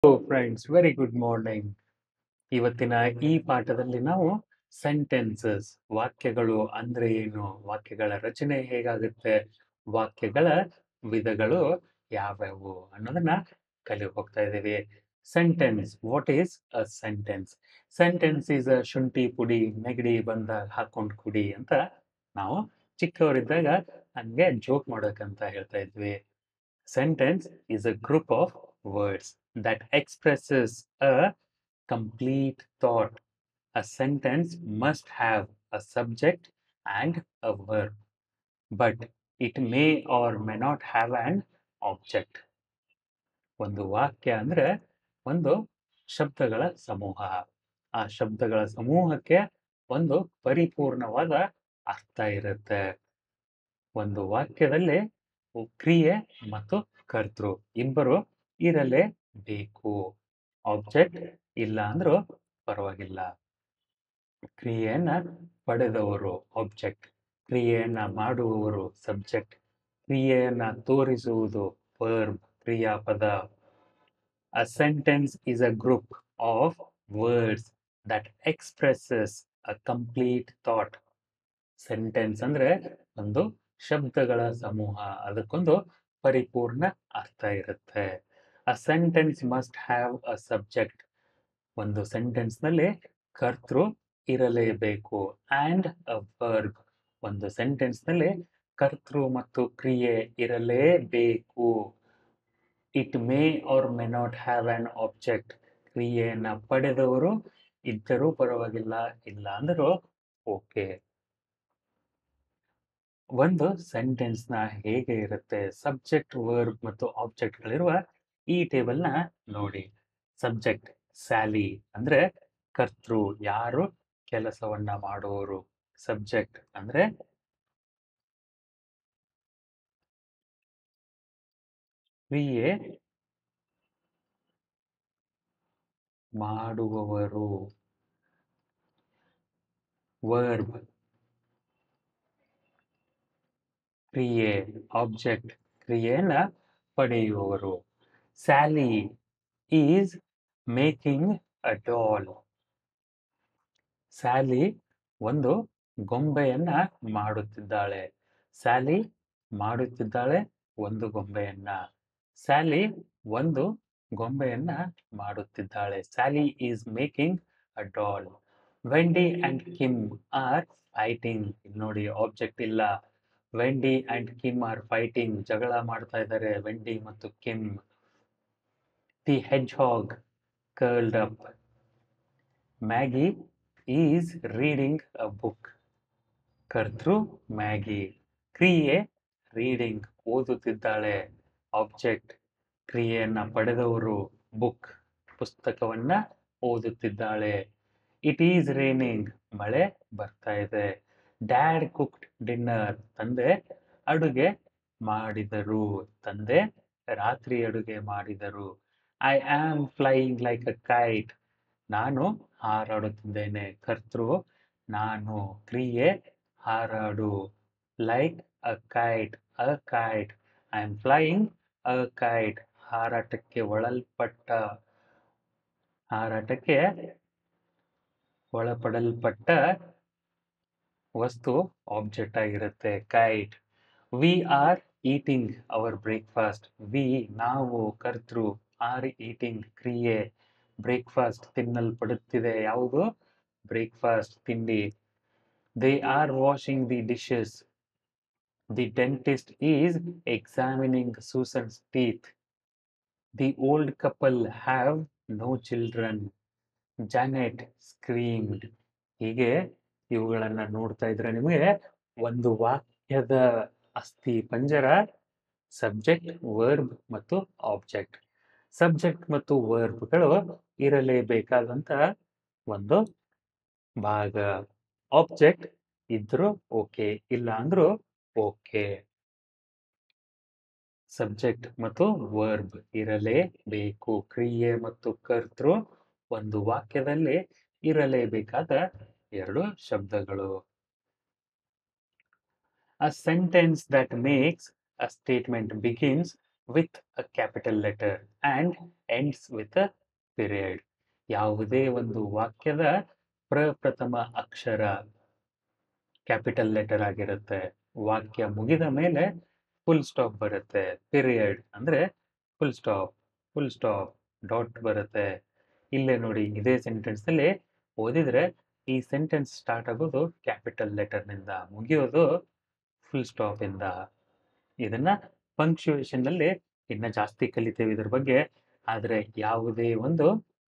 Friends very good morning ಇವತ್ತಿನ ಈ ಪಾಠದಲ್ಲಿ ನಾವು ಸೆಂಟೆನ್ಸಸ್ ವಾಕ್ಯಗಳು ಅಂದ್ರೆ ಏನು ವಾಕ್ಯಗಳ ರಚನೆ ಹೇಗಾಗುತ್ತೆ ವಾಕ್ಯಗಳ ವಿಧಗಳು ಯಾವ್ಯಾವು ಅನ್ನೋದನ್ನ ಕಲಿ ಹೋಗ್ತಾ ಇದ್ದೀವಿ sentence what is a sentence sentence is a ಶುಂಠಿ ಪುಡಿ ನೆಗಡಿ ಬಂದಾಗ ಹಾಕೊಂಡು ಕುಡಿ ಅಂತ ನಾವು ಚಿಕ್ಕವರಿದ್ದಾಗ ಹಂಗೆ ಜೋಕ್ ಮಾಡೋಕಂತ ಹೇಳ್ತಾ ಇದ್ವಿ sentence is a group of words that expresses a complete thought. A sentence must have a subject and a verb, but it may or may not have an object. ಒಂದು ವಾಕ್ಯ ಅಂದ್ರೆ ಒಂದು ಶಬ್ದಗಳ ಸಮೂಹ ಆ ಶಬ್ದಗಳ ಸಮೂಹಕ್ಕೆ ಒಂದು ಪರಿಪೂರ್ಣವಾದ ಅರ್ಥ ಇರುತ್ತೆ ಒಂದು ವಾಕ್ಯದಲ್ಲಿ ಕ್ರಿಯೆ ಮತ್ತು ಕರ್ತೃ ಇಬ್ಬರು ಇರಲೇಬೇಕು ಆಬ್ಜೆಕ್ಟ್ ಇಲ್ಲ ಅಂದ್ರೂ ಪರವಾಗಿಲ್ಲ ಕ್ರಿಯೆಯನ್ನ ಪಡೆದವರು ಆಬ್ಜೆಕ್ಟ್ ಕ್ರಿಯೆಯನ್ನ ಮಾಡುವವರು ಸಬ್ಜೆಕ್ಟ್ ಕ್ರಿಯೆಯನ್ನ ತೋರಿಸುವುದು ವರ್ಬ್ ಕ್ರಿಯಾಪದ a sentence is a group of words that expresses a complete thought sentence ಅಂದ್ರೆ ಒಂದು ಶಬ್ದಗಳ ಸಮೂಹ ಅದಕ್ಕೊಂದು ಪರಿಪೂರ್ಣ ಅರ್ಥ ಇರುತ್ತೆ a sentence must have a subject ಒಂದು ಸೆಂಟೆನ್ಸ್ ನಲ್ಲಿ ಕರ್ತೃ ಇರಲೇಬೇಕು ಆಂಡ್ ಅ ವರ್ಬ್ ಒಂದು ಸೆಂಟೆನ್ಸ್ ನಲ್ಲಿ ಕರ್ತೃ ಮತ್ತು ಕ್ರಿಯೆ ಇರಲೇಬೇಕು it may or may not have an object ಕ್ರಿಯೆಯನ್ನ ಪಡೆದವರು ಇದ್ದರೂ ಪರವಾಗಿಲ್ಲ ಇಲ್ಲ ಅಂದರೂ ಓಕೆ ಒಂದು ಸೆಂಟೆನ್ಸ್ ನ ಹೇಗೆ ಇರುತ್ತೆ ಸಬ್ಜೆಕ್ಟ್ ವರ್ಬ್ ಮತ್ತು ಆಬ್ಜೆಕ್ಟ್ ಗಳಿರುವ ಈ ಟೇಬಲ್ ನ ನೋಡಿ ಸಬ್ಜೆಕ್ಟ್ ಸ್ಯಾಲಿ ಅಂದ್ರೆ ಕರ್ತೃ ಯಾರು ಕೆಲಸವನ್ನ ಮಾಡುವವರು ಸಬ್ಜೆಕ್ಟ್ ಅಂದ್ರೆ ಕ್ರಿಯೆ ಮಾಡುವವರು ವರ್ಬ್ ಕ್ರಿಯೆ ಆಬ್ಜೆಕ್ಟ್ ಕ್ರಿಯೆಯನ್ನ ಪಡೆಯುವವರು Sally is making a doll Sally ಒಂದು ಗೊಂಬೆಯನ್ನ ಮಾಡುತ್ತಿದ್ದಾಳೆ ಸ್ಯಾಲಿ ಮಾಡುತ್ತಿದ್ದಾಳೆ ಒಂದು ಗೊಂಬೆಯನ್ನ ಸ್ಯಾಲಿ ಒಂದು ಗೊಂಬೆಯನ್ನ ಮಾಡುತ್ತಿದ್ದಾಳೆ Sally is making a doll Wendy and Kim are fighting ನೋಡಿ ಆಬ್ಜೆಕ್ಟ್ ಇಲ್ಲ Wendy and Kim are fighting ಜಗಳ ಮಾಡ್ತಾ ಇದ್ದಾರೆ ವೆಂಡಿ ಮತ್ತು Kim the hedgehog curled up Maggie is reading a book ಕರ್ತೃ ಮ್ಯಾಗಿ ಕ್ರಿಯೆ ರೀಡಿಂಗ್ ಓದುತ್ತಿದ್ದಾಳೆ ಆಬ್ಜೆಕ್ಟ್ ಕ್ರಿಯೆಯನ್ನ ಪಡೆದವರು ಬುಕ್ ಪುಸ್ತಕವನ್ನ ಓದುತ್ತಿದ್ದಾಳೆ ಇಟ್ ಈಸ್ ರೇನಿಂಗ್ ಮಳೆ ಬರ್ತಾ ಇದೆ ಡ್ಯಾಡ್ ಕುಕ್ಡ್ ಡಿನ್ನರ್ ತಂದೆ ಅಡುಗೆ ಮಾಡಿದರು ತಂದೆ ರಾತ್ರಿ ಅಡುಗೆ ಮಾಡಿದರು I am flying like a kite ನಾನು ಹಾರಾಡುತ್ತಿದ್ದೇನೆ ಕರ್ತೃ ನಾನು ಕ್ರಿಯೆ ಹಾರಾಡು like a kite a kite I am flying a kite ಹಾರಾಟಕ್ಕೆ ಒಳಲ್ಪಟ್ಟ ಹಾರಾಟಕ್ಕೆ ಒಳಪಡಲ್ಪಟ್ಟ ವಸ್ತು ಆಬ್ಜೆಕ್ಟ್ ಆಗಿರುತ್ತೆ kite we are eating our breakfast we ನಾವು ಕರ್ತೃ ಆರ್ ಈಟಿಂಗ್ ಕ್ರಿಯೆ ಬ್ರೇಕ್ಫಾಸ್ಟ್ ತಿನ್ನಲ್ಪಡುತ್ತಿದೆ ಯಾವುದು ಬ್ರೇಕ್ಫಾಸ್ಟ್ ತಿಂಡಿ they are washing the dishes the dentist is examining Susan's teeth the old couple have no children Janet screamed ಹೀಗೆ ಇವುಗಳನ್ನ ನೋಡ್ತಾ ಇದ್ರೆ ನಿಮಗೆ ಒಂದು ವಾಕ್ಯದ ಅಸ್ಥಿ ಪಂಜರ ಸಬ್ಜೆಕ್ಟ್ ವರ್ಬ್ ಮತ್ತು ಆಬ್ಜೆಕ್ಟ್ ಸಬ್ಜೆಕ್ಟ್ ಮತ್ತು ವರ್ಬ್ಗಳು ಇರಲೇಬೇಕಾದಂತ ಒಂದು ಭಾಗ ಆಬ್ಜೆಕ್ಟ್ ಇದ್ರು ಓಕೆ ಇಲ್ಲ ಅಂದ್ರೂ ಓಕೆ ಸಬ್ಜೆಕ್ಟ್ ಮತ್ತು ವರ್ಬ್ ಇರಲೇಬೇಕು ಕ್ರಿಯೆ ಮತ್ತು ಕರ್ತೃ ಒಂದು ವಾಕ್ಯದಲ್ಲಿ ಇರಲೇಬೇಕಾದ ಎರಡು ಶಬ್ದಗಳು A sentence that makes a statement begins with a capital letter and ends with a period ಯಾವುದೇ ಒಂದು ವಾಕ್ಯದ ಪ್ರಪ್ರಥಮ ಅಕ್ಷರ ಕ್ಯಾಪಿಟಲ್ ಲೆಟರ್ ಆಗಿರುತ್ತೆ ವಾಕ್ಯ ಮುಗಿದ ಮೇಲೆ ಫುಲ್ ಸ್ಟಾಪ್ ಬರುತ್ತೆ ಪಿರಿಯಡ್ ಅಂದ್ರೆ full stop full stop dot ಬರುತ್ತೆ ಇಲ್ಲೇ ನೋಡಿ ಇದೇ ಸೆಂಟೆನ್ಸ್ ಅಲ್ಲಿ ಓದಿದ್ರೆ ಈ ಸೆಂಟೆನ್ಸ್ ಸ್ಟಾರ್ಟ್ ಆಗೋದು ಕ್ಯಾಪಿಟಲ್ ಲೆಟರ್ನಿಂದ ಮುಗಿಯೋದು ಫುಲ್ ಸ್ಟಾಪ್ ಇಂದ ಇದನ್ನ ಪಂಕ್ಚುಯೇಷನ್ ನಲ್ಲಿ ಇನ್ನ ಜಾಸ್ತಿ ಕಲಿತೇವೆ ಇದ್ರ ಬಗ್ಗೆ ಆದ್ರೆ ಯಾವುದೇ ಒಂದು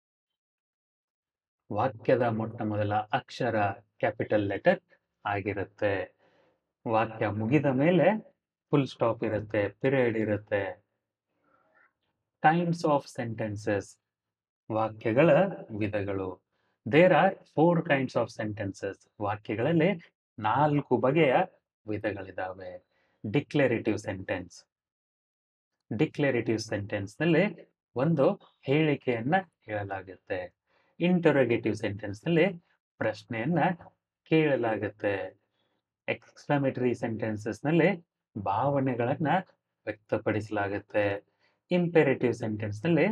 ವಾಕ್ಯದ ಮೊಟ್ಟ ಮೊದಲ ಅಕ್ಷರ ಕ್ಯಾಪಿಟಲ್ ಲೆಟರ್ ಆಗಿರುತ್ತೆ ವಾಕ್ಯ ಮುಗಿದ ಮೇಲೆ ಫುಲ್ ಸ್ಟಾಪ್ ಇರುತ್ತೆ ಪಿರಿಯಡ್ ಇರುತ್ತೆ ಕೈಂಡ್ಸ್ ಆಫ್ ಸೆಂಟೆನ್ಸಸ್ ವಾಕ್ಯಗಳ ವಿಧಗಳು there are four kinds of sentences ವಾಕ್ಯಗಳಲ್ಲಿ ನಾಲ್ಕು ಬಗೆಯ ವಿಧಗಳಿದಾವೆ ಡಿಕ್ಲರೇಟಿವ್ ಸೆಂಟೆನ್ಸ್ ಡಿಕ್ಲರೇಟಿವ್ ಸೆಂಟೆನ್ಸ್ ನಲ್ಲಿ ಒಂದು ಹೇಳಿಕೆಯನ್ನ ಹೇಳಲಾಗುತ್ತೆ ಇಂಟರೋಗೇಟಿವ್ ಸೆಂಟೆನ್ಸ್ ನಲ್ಲಿ ಪ್ರಶ್ನೆಯನ್ನ ಕೇಳಲಾಗುತ್ತೆ ಎಕ್ಸ್ಕ್ಲಮೇಟರಿ ಸೆಂಟೆನ್ಸಸ್ ನಲ್ಲಿ ಭಾವನೆಗಳನ್ನ ವ್ಯಕ್ತಪಡಿಸಲಾಗುತ್ತೆ ಇಂಪೆರೇಟಿವ್ ಸೆಂಟೆನ್ಸ್ ನಲ್ಲಿ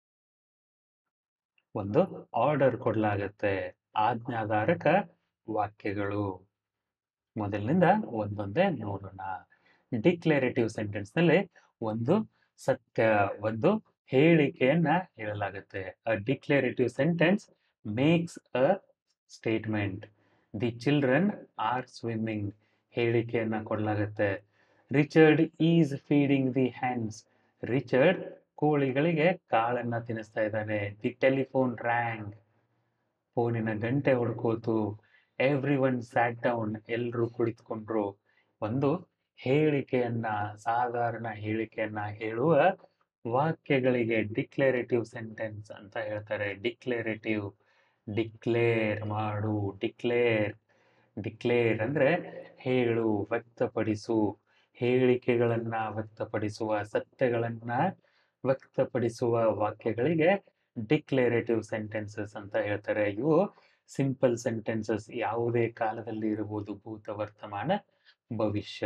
ಒಂದು ಆರ್ಡರ್ ಕೊಡಲಾಗುತ್ತೆ ಆಜ್ಞಾಧಾರಕ ವಾಕ್ಯಗಳು ಮೊದಲಿನಿಂದ ಒಂದೊಂದೇ ನೋಡೋಣ ಡಿಕ್ಲರೇಟಿವ್ ಸೆಂಟೆನ್ಸ್ ನಲ್ಲಿ ಒಂದು ಸತ್ಯ ಒಂದು ಹೇಳಿಕೆಯನ್ನ ಹೇಳಲಾಗುತ್ತೆ a declarative sentence makes a statement the children are swimming ಹೇಳಿಕೆಯನ್ನ ಕೊಡಲಾಗುತ್ತೆ Richard is feeding the hens Richard ಕೋಳಿಗಳಿಗೆ ಕಾಳನ್ನ ತಿನ್ನಿಸ್ತಾ ಇದ್ದಾನೆ ದಿ ಟೆಲಿಫೋನ್ ರ್ಯಾಂಗ್ ಫೋನಿನ ಗಂಟೆ ಹೊಡ್ಕೋತು ಎವ್ರಿ ಒನ್ ಸ್ಯಾಟ್ ಡೌನ್ ಎಲ್ಲರೂ ಕುಳಿತುಕೊಂಡ್ರು ಒಂದು ಹೇಳಿಕೆಯನ್ನ ಸಾಧಾರಣ ಹೇಳಿಕೆಯನ್ನ ಹೇಳುವ ವಾಕ್ಯಗಳಿಗೆ ಡಿಕ್ಲರೇಟಿವ್ ಸೆಂಟೆನ್ಸ್ ಅಂತ ಹೇಳ್ತಾರೆ ಡಿಕ್ಲರೇಟಿವ್ ಡಿಕ್ಲೇರ್ ಮಾಡು ಡಿಕ್ಲೇರ್ ಡಿಕ್ಲೇರ್ ಅಂದ್ರೆ ಹೇಳು ವ್ಯಕ್ತಪಡಿಸು ಹೇಳಿಕೆಗಳನ್ನ ವ್ಯಕ್ತಪಡಿಸುವ ಸತ್ಯಗಳನ್ನ ವ್ಯಕ್ತಪಡಿಸುವ ವಾಕ್ಯಗಳಿಗೆ ಡಿಕ್ಲರೇಟಿವ್ ಸೆಂಟೆನ್ಸಸ್ ಅಂತ ಹೇಳ್ತಾರೆ ಇವು ಸಿಂಪಲ್ ಸೆಂಟೆನ್ಸಸ್ ಯಾವುದೇ ಕಾಲದಲ್ಲಿ ಇರಬಹುದು ಭೂತ ವರ್ತಮಾನ ಭವಿಷ್ಯ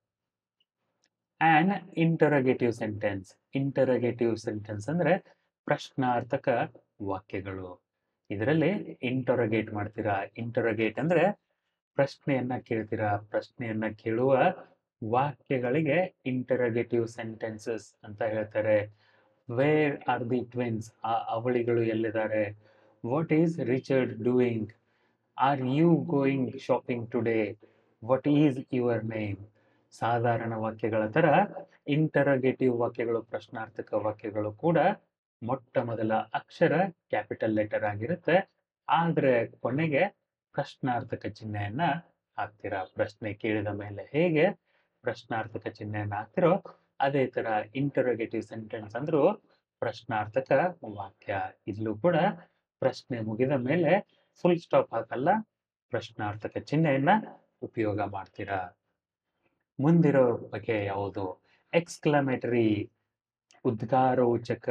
and interrogative sentence interrogative sentence ಅಂದ್ರೆ ಪ್ರಶ್ನಾರ್ಥಕ ವಾಕ್ಯಗಳು ಇದರಲ್ಲಿ ಇಂಟರೋಗೇಟ್ ಮಾಡ್ತೀರಾ ಇಂಟರೋಗೇಟ್ ಅಂದ್ರೆ ಪ್ರಶ್ನೆಯನ್ನ ಕೇಳ್ತೀರಾ ಪ್ರಶ್ನೆಯನ್ನ ಕೇಳುವ ವಾಕ್ಯಗಳಿಗೆ ಇಂಟರೋಗೇಟಿವ್ ಸೆಂಟೆನ್ಸಸ್ ಅಂತ ಹೇಳ್ತಾರೆ ವೇರ್ ಆರ್ ದಿ ಟ್ವಿನ್ಸ್ ಆ ಅವಳಿಗಳು ಎಲ್ಲಿದ್ದಾರೆ what is Richard doing are you going shopping today what is your name ಸಾಧಾರಣ ವಾಕ್ಯಗಳ ತರ ಇಂಟರೋಗೇಟಿವ್ ವಾಕ್ಯಗಳು ಪ್ರಶ್ನಾರ್ಥಕ ವಾಕ್ಯಗಳು ಕೂಡ ಮೊಟ್ಟ ಮೊದಲ ಅಕ್ಷರ ಕ್ಯಾಪಿಟಲ್ ಲೆಟರ್ ಆಗಿರುತ್ತೆ ಆದ್ರೆ ಕೊನೆಗೆ ಪ್ರಶ್ನಾರ್ಥಕ ಚಿಹ್ನೆಯನ್ನ ಹಾಕ್ತೀರಾ ಪ್ರಶ್ನೆ ಕೇಳಿದ ಮೇಲೆ ಹೇಗೆ ಪ್ರಶ್ನಾರ್ಥಕ ಚಿಹ್ನೆಯನ್ನ ಹಾಕ್ತಿರೋ ಅದೇ ತರ ಇಂಟರೋಗೇಟಿವ್ ಸೆಂಟೆನ್ಸ್ ಅಂದ್ರೂ ಪ್ರಶ್ನಾರ್ಥಕ ವಾಕ್ಯ ಇಲ್ಲೂ ಕೂಡ ಪ್ರಶ್ನೆ ಮುಗಿದ ಮೇಲೆ ಫುಲ್ ಸ್ಟಾಪ್ ಹಾಕಲ್ಲ ಪ್ರಶ್ನಾರ್ಥಕ ಚಿಹ್ನೆಯನ್ನ ಉಪಯೋಗ ಮಾಡ್ತೀರಾ ಮುಂದಿರೋ ಬಗ್ಗೆ ಯಾವುದು ಎಕ್ಸ್ಕ್ಲಮೇಟರಿ ಉದ್ಗಾರೋಚಕ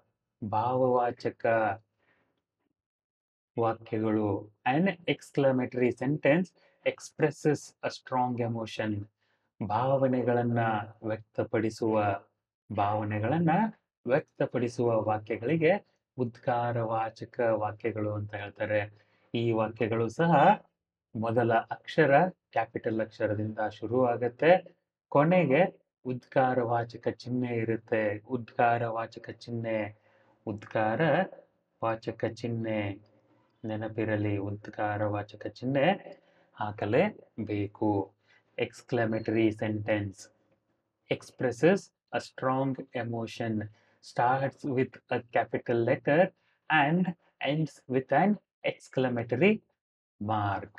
ಭಾವವಾಚಕ ವಾಕ್ಯಗಳು an exclamatory sentence expresses a strong emotion ಭಾವನೆಗಳನ್ನ ವ್ಯಕ್ತಪಡಿಸುವ ಭಾವನೆಗಳನ್ನ ವ್ಯಕ್ತಪಡಿಸುವ ವಾಕ್ಯಗಳಿಗೆ ಉದ್ಗಾರವಾಚಕ ವಾಕ್ಯಗಳು ಅಂತ ಹೇಳ್ತಾರೆ ಈ ವಾಕ್ಯಗಳು ಸಹ ಮೊದಲ ಅಕ್ಷರ ಕ್ಯಾಪಿಟಲ್ ಅಕ್ಷರದಿಂದ ಶುರುವಾಗತ್ತೆ ಕೊನೆಗೆ ಉದ್ಗಾರವಾಚಕ ಚಿಹ್ನೆ ಇರುತ್ತೆ ಉದ್ಗಾರವಾಚಕ ಚಿಹ್ನೆ ಉದ್ಗಾರ ವಾಚಕ ಚಿಹ್ನೆ ನೆನಪಿರಲಿ ಉದ್ಗಾರವಾಚಕ ಚಿಹ್ನೆ ಹಾಕಲೇಬೇಕು exclamatory sentence expresses a strong emotion, starts with a capital letter and ends with an exclamatory mark.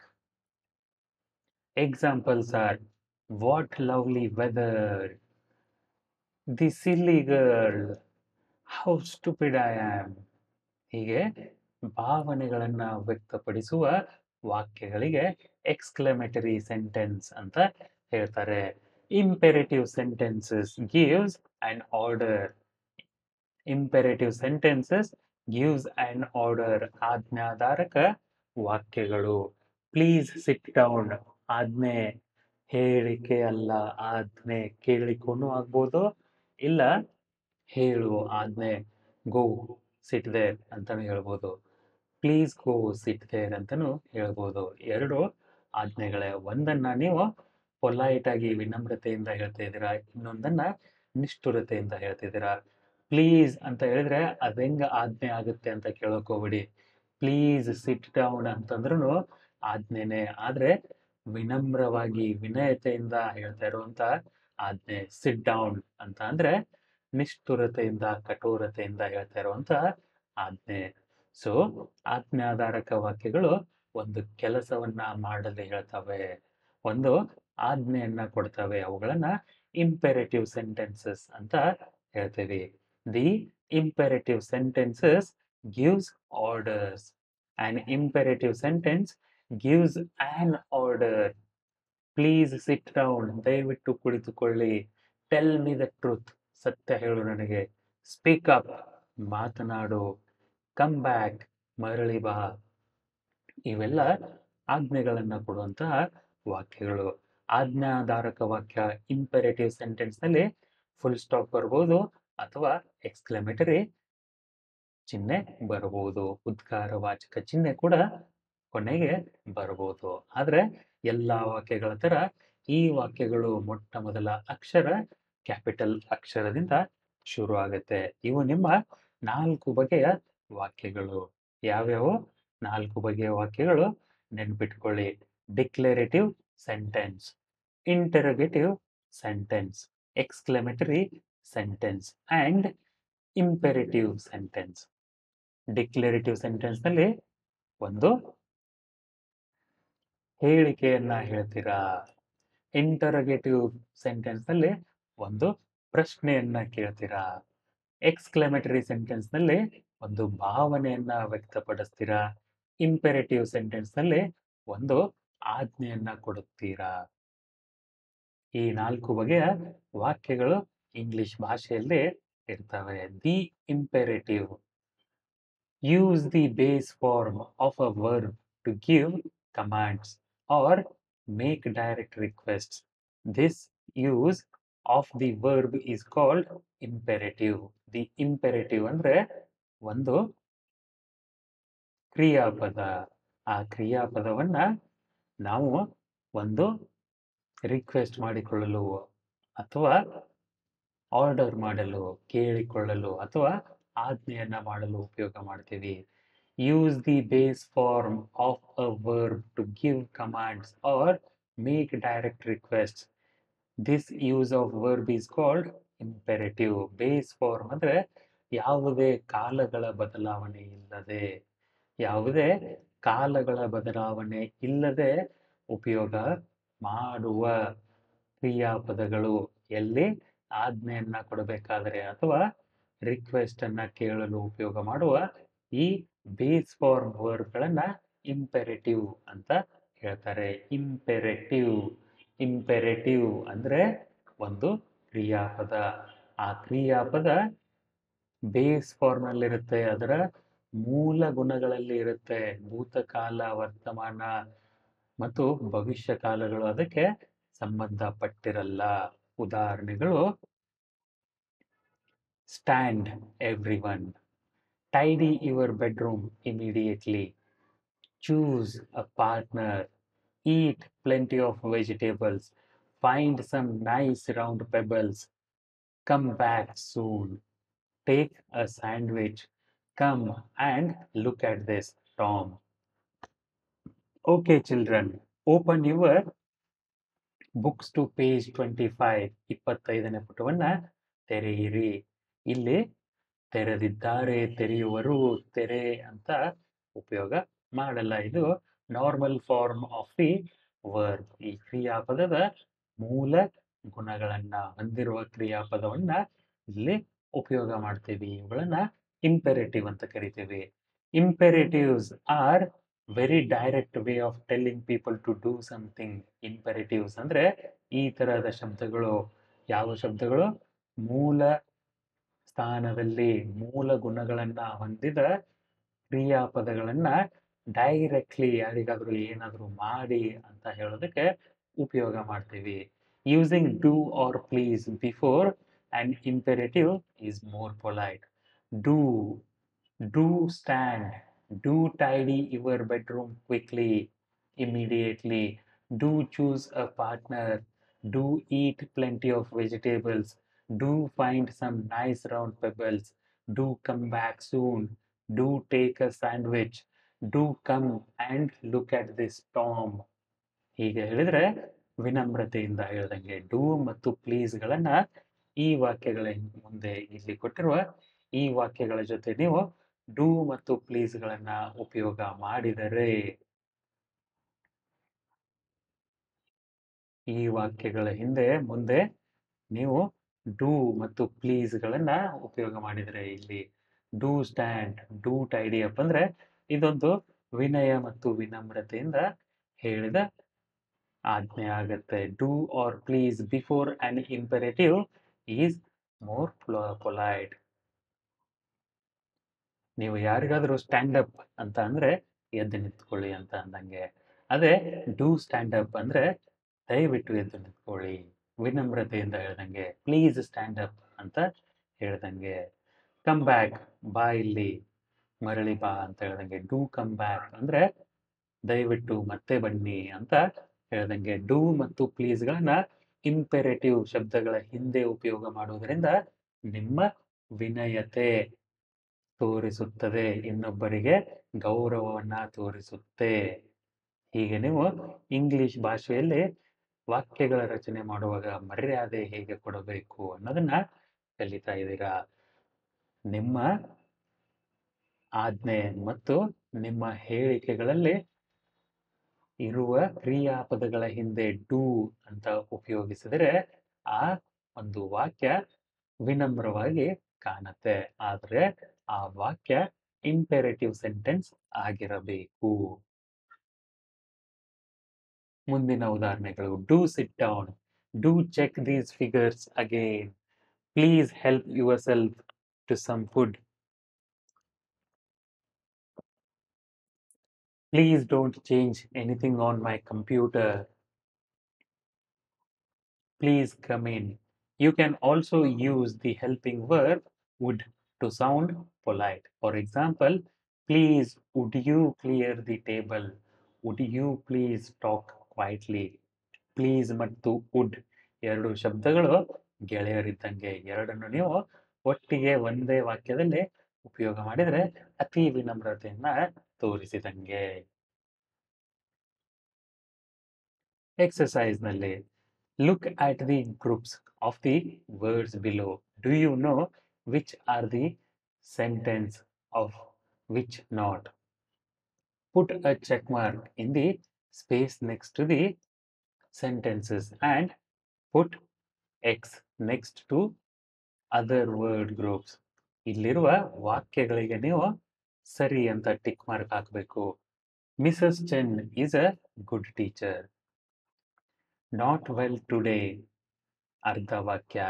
Examples are What lovely weather! The silly girl! How stupid I am! ಹೀಗೆ ಭಾವನೆಗಳನ್ನ ವ್ಯಕ್ತಪಡಿಸುವ ವಾಕ್ಯಗಳಿಗೆ ಎಕ್ಸ್ಕ್ಲಮೇಟರಿ ಸೆಂಟೆನ್ಸ್ ಅಂತ ಹೇಳ್ತಾರೆ imperative sentences gives an order imperative sentences gives an order ಆಜ್ಞಾಧಾರಕ ವಾಕ್ಯಗಳು please sit down ಆಜ್ಞೆ ಹೇಳಿಕೆ ಅಲ್ಲ ಆಜ್ಞೆ ಕೇಳಿಕೊಂಡು ಆಗ್ಬೋದು ಇಲ್ಲ ಹೇಳು ಆಜ್ಞೆ ಗೋ ಸಿಟ್ ದೇರ್ ಅಂತಾನು ಹೇಳ್ಬೋದು ಪ್ಲೀಸ್ ಗೋ ಸಿಟ್ ದೇರ್ ಅಂತಾನು ಹೇಳ್ಬೋದು ಎರಡು ಆಜ್ಞೆಗಳೇ ಒಂದನ್ನ ನೀವು ಪೊಲೈಟ್ ಆಗಿ ವಿನಮ್ರತೆಯಿಂದ ಹೇಳ್ತಾ ಇದ್ದೀರಾ ಇನ್ನೊಂದನ್ನ ನಿಷ್ಠುರತೆಯಿಂದ ಹೇಳ್ತಿದ್ದೀರಾ ಪ್ಲೀಸ್ ಅಂತ ಹೇಳಿದ್ರೆ ಅದೆಂಗ ಆಜ್ಞೆ ಆಗುತ್ತೆ ಅಂತ ಕೇಳೋಕ್ ಹೋಗ್ಬಿಡಿ ಪ್ಲೀಸ್ ಸಿಟ್ ಡೌನ್ ಅಂತಂದ್ರೂ ಆಜ್ಞೆನೆ ಆದ್ರೆ ವಿನಮ್ರವಾಗಿ ವಿನಯತೆಯಿಂದ ಹೇಳ್ತಾ ಇರುವಂತ ಆಜ್ಞೆ ಸಿಟ್ ಡೌನ್ ಅಂತ ಅಂದ್ರೆ ನಿಷ್ಠುರತೆಯಿಂದ ಕಠೋರತೆಯಿಂದ ಹೇಳ್ತಾ ಇರುವಂತ ಆಜ್ಞೆ ಸೊ ಆಜ್ಞಾಧಾರಕ ವಾಕ್ಯಗಳು ಒಂದು ಕೆಲಸವನ್ನ ಮಾಡಲು ಹೇಳ್ತವೆ ಒಂದು ಆಜ್ಞೆಯನ್ನ ಕೊಡ್ತವೆ ಅವುಗಳನ್ನ ಇಂಪೆರೇಟಿವ್ ಸೆಂಟೆನ್ಸಸ್ ಅಂತ ಹೇಳ್ತೀವಿ the imperative sentences gives orders an imperative sentence gives an order please sit down ದಯವಿಟ್ಟು ಕುಳಿತುಕೊಳ್ಳಿ ಟೆಲ್ ಮಿ ದ ಟ್ರೂತ್ ಸತ್ಯ ಹೇಳು ನನಗೆ ಸ್ಪೀಕ್ ಅಪ್ ಮಾತನಾಡು ಕಮ್ ಬ್ಯಾಕ್ ಮರಳಿ ಬಾ ಇವೆಲ್ಲ ಆಜ್ಞೆಗಳನ್ನ ಕೊಡುವಂತಹ ವಾಕ್ಯಗಳು ಆಜ್ಞಾಧಾರಕ ವಾಕ್ಯ ಇಂಪೆರೇಟಿವ್ ಸೆಂಟೆನ್ಸ್ ನಲ್ಲಿ ಫುಲ್ ಸ್ಟಾಪ್ ಬರ್ಬೋದು ಅಥವಾ ಎಕ್ಸ್ಕ್ಲಮೇಟರಿ ಚಿಹ್ನೆ ಬರಬಹುದು ಉದ್ಗಾರವಾಚಕ ಚಿಹ್ನೆ ಕೂಡ ಕೊನೆಗೆ ಬರಬಹುದು ಆದ್ರೆ ಎಲ್ಲಾ ವಾಕ್ಯಗಳ ತರ ಈ ವಾಕ್ಯಗಳು ಮೊಟ್ಟ ಮೊದಲ ಅಕ್ಷರ ಕ್ಯಾಪಿಟಲ್ ಅಕ್ಷರದಿಂದ ಶುರು ಆಗುತ್ತೆ ಇವು ನಿಮ್ಮ ನಾಲ್ಕು ಬಗೆಯ ವಾಕ್ಯಗಳು ಯಾವ್ಯಾವು ನಾಲ್ಕು ಬಗೆಯ ವಾಕ್ಯಗಳು ನೆನ್ಪಿಟ್ಕೊಳ್ಳಿ declarative sentence interrogative sentence exclamatory sentence and imperative sentence declarative sentence ನಲ್ಲಿ ಒಂದು ಹೇಳಿಕೆಯನ್ನ ಹೇಳ್ತೀರಾ ಇಂಟರೋಗೇಟಿವ್ ಸೆಂಟೆನ್ಸ್ ನಲ್ಲಿ ಒಂದು ಪ್ರಶ್ನೆಯನ್ನ ಕೇಳ್ತೀರಾ ಎಕ್ಸ್ಕ್ಲಮೇಟರಿ ಸೆಂಟೆನ್ಸ್ ನಲ್ಲಿ ಒಂದು ಭಾವನೆಯನ್ನ ವ್ಯಕ್ತಪಡಿಸ್ತೀರಾ ಇಂಪೆರೇಟಿವ್ ಸೆಂಟೆನ್ಸ್ ನಲ್ಲಿ ಒಂದು ಆಜ್ಞೆಯನ್ನ ಕೊಡುತ್ತೀರಾ ಈ ನಾಲ್ಕು ಬಗೆಯ ವಾಕ್ಯಗಳು ಇಂಗ್ಲಿಷ್ ಭಾಷೆಯಲ್ಲಿ ಇರ್ತವೆ the imperative use the base form of a verb to give commands or make direct request this use of the verb is called imperative the imperative ಅಂದ್ರೆ ಒಂದು ಕ್ರಿಯಾಪದ ಆ ಕ್ರಿಯಾಪದವನ್ನ ನಾವು ಒಂದು ರಿಕ್ವೆಸ್ಟ್ ಮಾಡಿಕೊಳ್ಳಲು ಅಥವಾ ಆರ್ಡರ್ ಮಾಡಲು ಕೇಳಿಕೊಳ್ಳಲು ಅಥವಾ ಆಜ್ಞೆಯನ್ನ ಮಾಡಲು ಉಪಯೋಗ ಮಾಡ್ತೀವಿ use the base form of a verb to give commands or make direct request this use of verb is called imperative base form ಅಂದ್ರೆ ಯಾವುದೇ ಕಾಲಗಳ ಬದಲಾವಣೆ ಇಲ್ಲದೆ ಯಾವುದೇ ಕಾಲಗಳ ಬದಲಾವಣೆ ಇಲ್ಲದೆ ಉಪಯೋಗ ಮಾಡುವ ಕ್ರಿಯಾಪದಗಳು ಎಲ್ಲಿ ಆಜ್ಞೆಯನ್ನ ಕೊಡಬೇಕಾದರೆ ಅಥವಾ ರಿಕ್ವೆಸ್ಟ್ ಅನ್ನ ಕೇಳಲು ಉಪಯೋಗ ಮಾಡುವ ಈ ಬೇಸ್ ಫಾರ್ಮ್ ವರ್ಡ್ಗಳನ್ನ ಇಂಪೆರೇಟಿವ್ ಅಂತ ಹೇಳ್ತಾರೆ ಇಂಪೆರೇಟಿವ್ ಇಂಪೆರೇಟಿವ್ ಅಂದ್ರೆ ಒಂದು ಕ್ರಿಯಾಪದ ಆ ಕ್ರಿಯಾಪದ ಬೇಸ್ ಫಾರ್ಮ್ ನಲ್ಲಿರುತ್ತೆ ಅದರ ಮೂಲ ಗುಣಗಳಲ್ಲಿ ಇರುತ್ತೆ ಭೂತಕಾಲ ವರ್ತಮಾನ ಮತ್ತು ಭವಿಷ್ಯ ಕಾಲಗಳು ಅದಕ್ಕೆ ಸಂಬಂಧಪಟ್ಟಿರಲ್ಲ ಉದಾಹರಣೆಗಳು stand everyone tidy your bedroom immediately choose a partner eat plenty of vegetables find some nice round pebbles come back soon take a sandwich come and look at this Tom. Okay, children, open your books to page 25 ಇಪ್ಪತ್ತೈದನೇ ಪುಟವನ್ನ ತೆರೆಯಿರಿ ಇಲ್ಲಿ ತೆರೆದಿದ್ದಾರೆ ತೆರೆಯುವರು ತೆರೆ ಅಂತ ಉಪಯೋಗ ಮಾಡಲ್ಲ ಇದು normal form of the verb ಈ ಕ್ರಿಯಾಪದದ ಮೂಲ ಗುಣಗಳನ್ನ ಹೊಂದಿರುವ ಕ್ರಿಯಾಪದವನ್ನ ಇಲ್ಲಿ ಉಪಯೋಗ ಮಾಡ್ತೀವಿ ಇವುಗಳನ್ನ ಇಂಪೆರೇಟಿವ್ ಅಂತ ಕರಿತೀವಿ imperatives are very direct way of telling people to do something imperatives ಅಂದ್ರೆ ಈ ತರಹದ ಶಬ್ದಗಳು ಯಾವ ಶಬ್ದಗಳು ಮೂಲ ಸ್ಥಾನದಲ್ಲಿ ಮೂಲ ಗುಣಗಳನ್ನ ಹೊಂದಿದ ಕ್ರಿಯಾಪದಗಳನ್ನ ಡೈರೆಕ್ಟ್ಲಿ ಯಾರಿಗಾದ್ರೂ ಏನಾದ್ರೂ ಮಾಡಿ ಅಂತ ಹೇಳೋದಕ್ಕೆ ಉಪಯೋಗ ಮಾಡ್ತೀವಿ using do or please before and imperative is more polite. Do, do stand, do tidy your bedroom quickly, immediately. Do choose a partner, do eat plenty of vegetables, do find some nice round pebbles, do come back soon, do take a sandwich, do come and look at this storm. ಹೀಗೆ ಹೇಳಿದ್ರೆ ವಿನಮ್ರತೆಯಿಂದ ಹೇಳ್ದಂಗೆ do ಮತ್ತು ಪ್ಲೀಸ್ಗಳನ್ನ ಈ ವಾಕ್ಯಗಳ ಮುಂದೆ ಇಲ್ಲಿ ಕೊಟ್ಟಿರುವ ಈ ವಾಕ್ಯಗಳ ಜೊತೆ ನೀವು ಡೂ ಮತ್ತು ಪ್ಲೀಸ್ಗಳನ್ನ ಉಪಯೋಗ ಮಾಡಿದರೆ ಈ ವಾಕ್ಯಗಳ ಹಿಂದೆ ಮುಂದೆ ನೀವು ಡೂ ಮತ್ತು ಪ್ಲೀಸ್ಗಳನ್ನ ಉಪಯೋಗ ಮಾಡಿದರೆ ಇಲ್ಲಿ do stand do tidy up ಅಂದ್ರೆ ಇದೊಂದು ವಿನಯ ಮತ್ತು ವಿನಮ್ರತೆಯಿಂದ ಹೇಳಿದ ಆಜ್ಞೆ ಆಗತ್ತೆ do or please before an imperative is more polite ನೀವು ಯಾರಿಗಾದ್ರೂ ಸ್ಟ್ಯಾಂಡ್ ಅಪ್ ಅಂತ ಅಂದ್ರೆ ಎದ್ದು ನಿಂತ್ಕೊಳ್ಳಿ ಅಂತ ಅಂದಂಗೆ ಅದೇ ಡೂ ಸ್ಟ್ಯಾಂಡ್ ಅಪ್ ಅಂದ್ರೆ ದಯವಿಟ್ಟು ಎದ್ದು ನಿಂತ್ಕೊಳ್ಳಿ ವಿನಮ್ರತೆಯಿಂದ ಹೇಳ್ದಂಗೆ ಪ್ಲೀಸ್ ಸ್ಟ್ಯಾಂಡ್ ಅಪ್ ಅಂತ ಹೇಳ್ದಂಗೆ ಕಮ್ ಬ್ಯಾಕ್ ಬಾ ಇಲ್ಲಿ ಮರಳಿ ಬಾ ಅಂತ ಹೇಳ್ದಂಗೆ ಡೂ ಕಮ್ ಬ್ಯಾಕ್ ಅಂದ್ರೆ ದಯವಿಟ್ಟು ಮತ್ತೆ ಬನ್ನಿ ಅಂತ ಹೇಳ್ದಂಗೆ ಡೂ ಮತ್ತು ಪ್ಲೀಸ್ಗಳನ್ನ ಇಂಪೆರೇಟಿವ್ ಶಬ್ದಗಳ ಹಿಂದೆ ಉಪಯೋಗ ಮಾಡುವುದರಿಂದ ನಿಮ್ಮ ವಿನಯತೆ ತೋರಿಸುತ್ತದೆ ಇನ್ನೊಬ್ಬರಿಗೆ ಗೌರವವನ್ನ ತೋರಿಸುತ್ತೆ ಹೀಗೆ ನೀವು ಇಂಗ್ಲಿಷ್ ಭಾಷೆಯಲ್ಲಿ ವಾಕ್ಯಗಳ ರಚನೆ ಮಾಡುವಾಗ ಮರ್ಯಾದೆ ಹೇಗೆ ಕೊಡಬೇಕು ಅನ್ನೋದನ್ನ ಕಲಿತಾ ಇದ್ದೀರಾ ನಿಮ್ಮ ಆಜ್ಞೆ ಮತ್ತು ನಿಮ್ಮ ಹೇಳಿಕೆಗಳಲ್ಲಿ ಇರುವ ಕ್ರಿಯಾಪದಗಳ ಹಿಂದೆ ಡೂ ಅಂತ ಉಪಯೋಗಿಸಿದರೆ ಆ ಒಂದು ವಾಕ್ಯ ವಿನಮ್ರವಾಗಿ ಕಾಣುತ್ತೆ ಆದ್ರೆ ಆ ವಾಕ್ಯ ಇಂಪೆರೇಟಿವ್ ಸೆಂಟೆನ್ಸ್ ಆಗಿರಬೇಕು ಮುಂದಿನ ಉದಾಹರಣೆಗಳು do sit down do check these figures again please help yourself to some food Please don't change anything on my computer. Please come in. You can also use the helping verb would to sound polite. For example, please would you clear the table? Would you please talk quietly? Please ಮತ್ತು would ಎರಡು ಶಬ್ದಗಳು ಗೆಳೆಯರಿದ್ದಂಗೆ ಎರಡನ್ನು ನೀವು ಒಟ್ಟಿಗೆ ಒಂದೇ ವಾಕ್ಯದಲ್ಲಿ ಉಪಯೋಗ ಮಾಡಿದರೆ ಅತಿ ವಿನಮ್ರತೆಯನ್ನ ತೋರಿಸಿದಂಗೆ ಎಕ್ಸಸೈಸ್ ನಲ್ಲಿ look at the groups of the words below do you know which are the sentence of which not put a check mark in the space next to the sentences and put x next to other word groups ಇಲ್ಲಿರುವ ವಾಕ್ಯಗಳಿಗೆ ನೀವು ಸರಿ ಅಂತ tick mark ಹಾಕಬೇಕು Mrs Chen is a good teacher not well today ಅರ್ಧ ವಾಕ್ಯ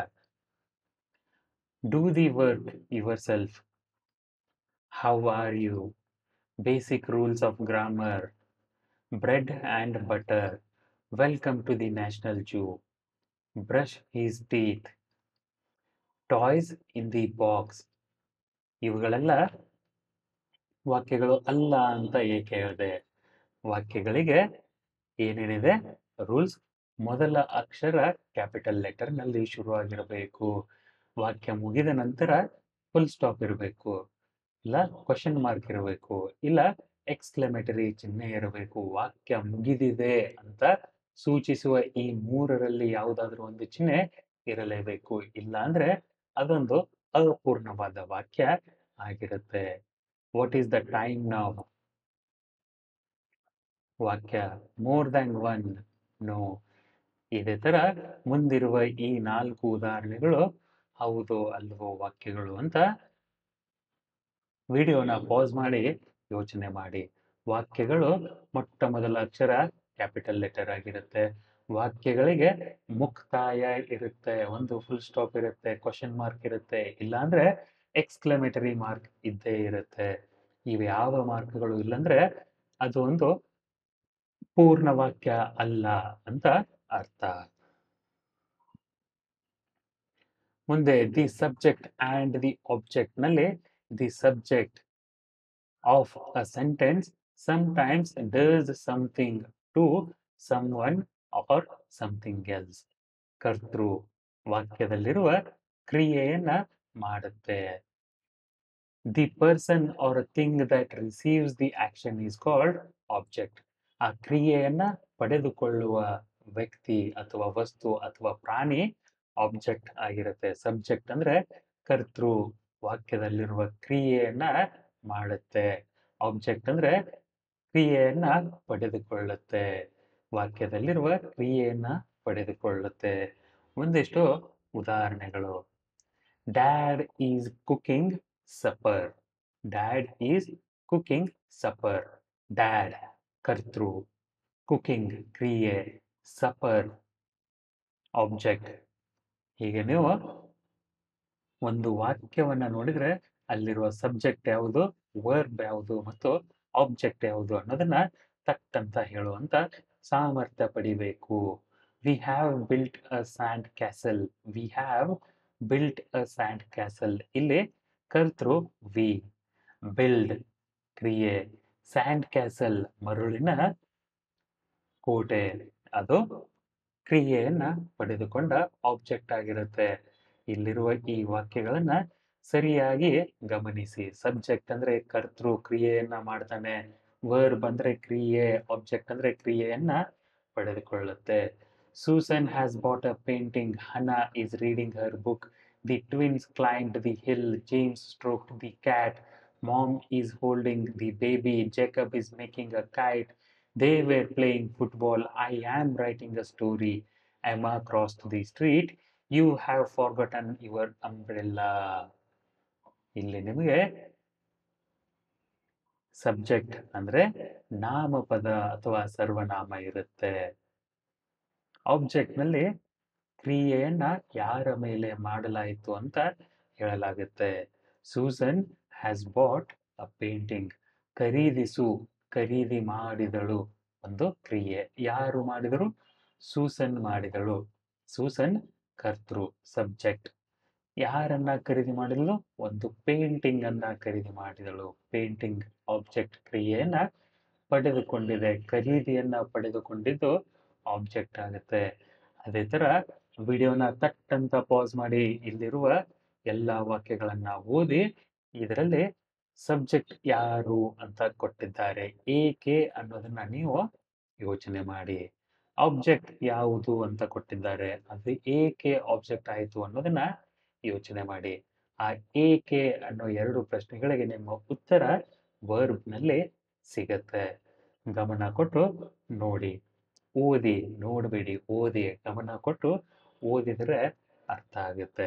do the work yourself how are you basic rules of grammar bread and butter welcome to the national zoo brush his teeth toys in the box ಇವುಗಳೆಲ್ಲ ವಾಕ್ಯಗಳು ಅಲ್ಲ ಅಂತ ಏಕೆ ಹೇಳಿದೆ ವಾಕ್ಯಗಳಿಗೆ ಏನೇನಿದೆ rules ಮೊದಲ ಅಕ್ಷರ ಕ್ಯಾಪಿಟಲ್ ಲೆಟರ್ ನಲ್ಲಿ ಶುರುವಾಗಿರಬೇಕು ವಾಕ್ಯ ಮುಗಿದ ನಂತರ ಫುಲ್ ಸ್ಟಾಪ್ ಇರಬೇಕು ಇಲ್ಲ ಕ್ವಶನ್ ಮಾರ್ಕ್ ಇರಬೇಕು ಇಲ್ಲ ಎಕ್ಸ್ಕ್ಲಮೇಟರಿ ಚಿಹ್ನೆ ಇರಬೇಕು ವಾಕ್ಯ ಮುಗಿದಿದೆ ಅಂತ ಸೂಚಿಸುವ ಈ ಮೂರರಲ್ಲಿ ಯಾವುದಾದ್ರೂ ಒಂದು ಚಿಹ್ನೆ ಇರಲೇಬೇಕು ಇಲ್ಲ ಅಂದ್ರೆ ಅದೊಂದು ಅಪೂರ್ಣವಾದ ವಾಕ್ಯ ಆಗಿರುತ್ತೆ ವಾಟ್ ಈಸ್ ದ ಟೈಮ್ ನಾವ್ ವಾಕ್ಯ ಮೋರ್ ದ್ಯಾನ್ ಒನ್ ನೋ ಇದೇ ತರ ಮುಂದಿರುವ ಈ ನಾಲ್ಕು ಉದಾಹರಣೆಗಳು ಹೌದು ಅಲ್ವೋ ವಾಕ್ಯಗಳು ಅಂತ ವಿಡಿಯೋನ ಪಾಸ್ ಮಾಡಿ ಯೋಚನೆ ಮಾಡಿ ವಾಕ್ಯಗಳು ಮೊಟ್ಟ ಮೊದಲ ಅಕ್ಷರ ಕ್ಯಾಪಿಟಲ್ ಲೆಟರ್ ಆಗಿರುತ್ತೆ ವಾಕ್ಯಗಳಿಗೆ ಮುಕ್ತಾಯ ಇರುತ್ತೆ ಒಂದು ಫುಲ್ ಸ್ಟಾಪ್ ಇರುತ್ತೆ ಕ್ವಶನ್ ಮಾರ್ಕ್ ಇರುತ್ತೆ ಇಲ್ಲಾಂದ್ರೆ ಎಕ್ಸ್ಕ್ಲಮೇಟರಿ ಮಾರ್ಕ್ ಇದ್ದೇ ಇರುತ್ತೆ ಇವು ಯಾವ ಮಾರ್ಕ್ಗಳು ಇಲ್ಲಂದ್ರೆ ಅದು ಒಂದು ಪೂರ್ಣ ವಾಕ್ಯ ಅಲ್ಲ ಅಂತ ಅರ್ಥ ಮುಂದೆ the subject and the object ನಲ್ಲಿ the subject of a sentence sometimes does something to someone or something else ಕರ್ತೃ ವಾಕ್ಯದಲ್ಲಿರುವ ಕ್ರಿಯೆಯನ್ನ ಮಾಡುತ್ತೆ the person or thing that receives the action is called object ಆ ಕ್ರಿಯೆಯನ್ನ ಪಡೆದುಕೊಳ್ಳುವ ವ್ಯಕ್ತಿ ಅಥವಾ ವಸ್ತು ಅಥವಾ ಪ್ರಾಣಿ ಆಬ್ಜೆಕ್ಟ್ ಆಗಿರುತ್ತೆ ಸಬ್ಜೆಕ್ಟ್ ಅಂದ್ರೆ ಕರ್ತೃ ವಾಕ್ಯದಲ್ಲಿರುವ ಕ್ರಿಯೆಯನ್ನ ಮಾಡುತ್ತೆ ಆಬ್ಜೆಕ್ಟ್ ಅಂದ್ರೆ ಕ್ರಿಯೆಯನ್ನ ಪಡೆದುಕೊಳ್ಳುತ್ತೆ ವಾಕ್ಯದಲ್ಲಿರುವ ಕ್ರಿಯೆಯನ್ನ ಪಡೆದುಕೊಳ್ಳುತ್ತೆ ಒಂದಿಷ್ಟು ಉದಾಹರಣೆಗಳು dad is cooking supper dad is cooking supper dad ಕರ್ತೃ ಕುಕಿಂಗ್ ಕ್ರಿಯೆ ಸಪರ್ ಆಬ್ಜೆಕ್ಟ್ ಹೀಗೆ ನೀವು ಒಂದು ವಾಕ್ಯವನ್ನ ನೋಡಿದ್ರೆ ಅಲ್ಲಿರುವ ಸಬ್ಜೆಕ್ಟ್ ಯಾವುದು ವರ್ಬ್ ಯಾವುದು ಮತ್ತು ಆಬ್ಜೆಕ್ಟ್ ಯಾವುದು ಅನ್ನೋದನ್ನ ತಕ್ಕಂತ ಹೇಳುವಂತ ಸಾಮರ್ಥ್ಯ ಪಡಿಬೇಕು we have built a sand castle we have built a sand castle ಇಲ್ಲಿ ಕರ್ತೃ ವಿ ಬಿಲ್ಡ್ ಕ್ರಿಯೆ ಸ್ಯಾಂಡ್ ಕ್ಯಾಸಲ್ ಮರುಳಿನ ಕೋಟೆ ಅದು ಕ್ರಿಯೆಯನ್ನ ಪಡೆದುಕೊಂಡ ಆಬ್ಜೆಕ್ಟ್ ಆಗಿರುತ್ತೆ ಇಲ್ಲಿರುವ ಈ ವಾಕ್ಯಗಳನ್ನ ಸರಿಯಾಗಿ ಗಮನಿಸಿ ಸಬ್ಜೆಕ್ಟ್ ಅಂದ್ರೆ ಕರ್ತೃ ಕ್ರಿಯೆಯನ್ನ ಮಾಡ್ತಾನೆ ವರ್ಬ್ ಅಂದ್ರೆ ಕ್ರಿಯೆ ಆಬ್ಜೆಕ್ಟ್ ಅಂದ್ರೆ ಕ್ರಿಯೆಯನ್ನ ಪಡೆದುಕೊಳ್ಳುತ್ತೆ Susan has bought a painting Hannah is reading her book the twins climbed the hill James stroked the cat mom is holding the baby Jacob is making a kite they were playing football I am writing a story Emma crossed the street. You have forgotten your umbrella. ಇಲ್ಲಿ ನಿಮಗೆ subject ಅಂದ್ರೆ ನಾಮಪದ ಅಥವಾ ಸರ್ವನಾಮ ಇರುತ್ತೆ object ನಲ್ಲಿ ಕ್ರಿಯೆಯನ್ನ ಯಾರ ಮೇಲೆ ಮಾಡಲಾಯಿತು ಅಂತ ಹೇಳಲಾಗುತ್ತೆ Susan has bought a painting ಖರೀದಿಸು ಖರೀದಿ ಮಾಡಿದಳು ಒಂದು ಕ್ರಿಯೆ ಯಾರು ಮಾಡಿದರು ಸೂಸನ್ ಮಾಡಿದಳು ಸೂಸನ್ ಕರ್ತೃ ಸಬ್ಜೆಕ್ಟ್ ಯಾರನ್ನ ಖರೀದಿ ಮಾಡಿದಳು ಒಂದು ಪೇಂಟಿಂಗ್ ಅನ್ನ ಖರೀದಿ ಮಾಡಿದಳು ಪೇಂಟಿಂಗ್ ಆಬ್ಜೆಕ್ಟ್ ಕ್ರಿಯೆಯನ್ನ ಪಡೆದುಕೊಂಡಿದೆ ಖರೀದಿಯನ್ನ ಪಡೆದುಕೊಂಡಿದ್ದು ಆಬ್ಜೆಕ್ಟ್ ಆಗುತ್ತೆ ಅದೇ ತರ ವಿಡಿಯೋನ ತಟ್ ಅಂತ ಪಾಸ್ ಮಾಡಿ ಇಲ್ಲಿರುವ ಎಲ್ಲ ವಾಕ್ಯಗಳನ್ನ ಓದಿ ಇದರಲ್ಲಿ ಸಬ್ಜೆಕ್ಟ್ ಯಾರು ಅಂತ ಕೊಟ್ಟಿದ್ದಾರೆ ಏಕೆ ಅನ್ನೋದನ್ನ ನೀವು ಯೋಚನೆ ಮಾಡಿ ಆಬ್ಜೆಕ್ಟ್ ಯಾವುದು ಅಂತ ಕೊಟ್ಟಿದ್ದಾರೆ ಅದು ಏಕೆ ಆಬ್ಜೆಕ್ಟ್ ಆಯಿತು ಅನ್ನೋದನ್ನ ಯೋಚನೆ ಮಾಡಿ ಆ ಏಕೆ ಅನ್ನೋ ಎರಡು ಪ್ರಶ್ನೆಗಳಿಗೆ ನಿಮ್ಮ ಉತ್ತರ ವರ್ಬ್ ನಲ್ಲಿ ಸಿಗತ್ತೆ ಗಮನ ಕೊಟ್ಟು ನೋಡಿ ಓದಿ ನೋಡಬೇಡಿ ಓದಿ ಗಮನ ಕೊಟ್ಟು ಓದಿದ್ರೆ ಅರ್ಥ ಆಗುತ್ತೆ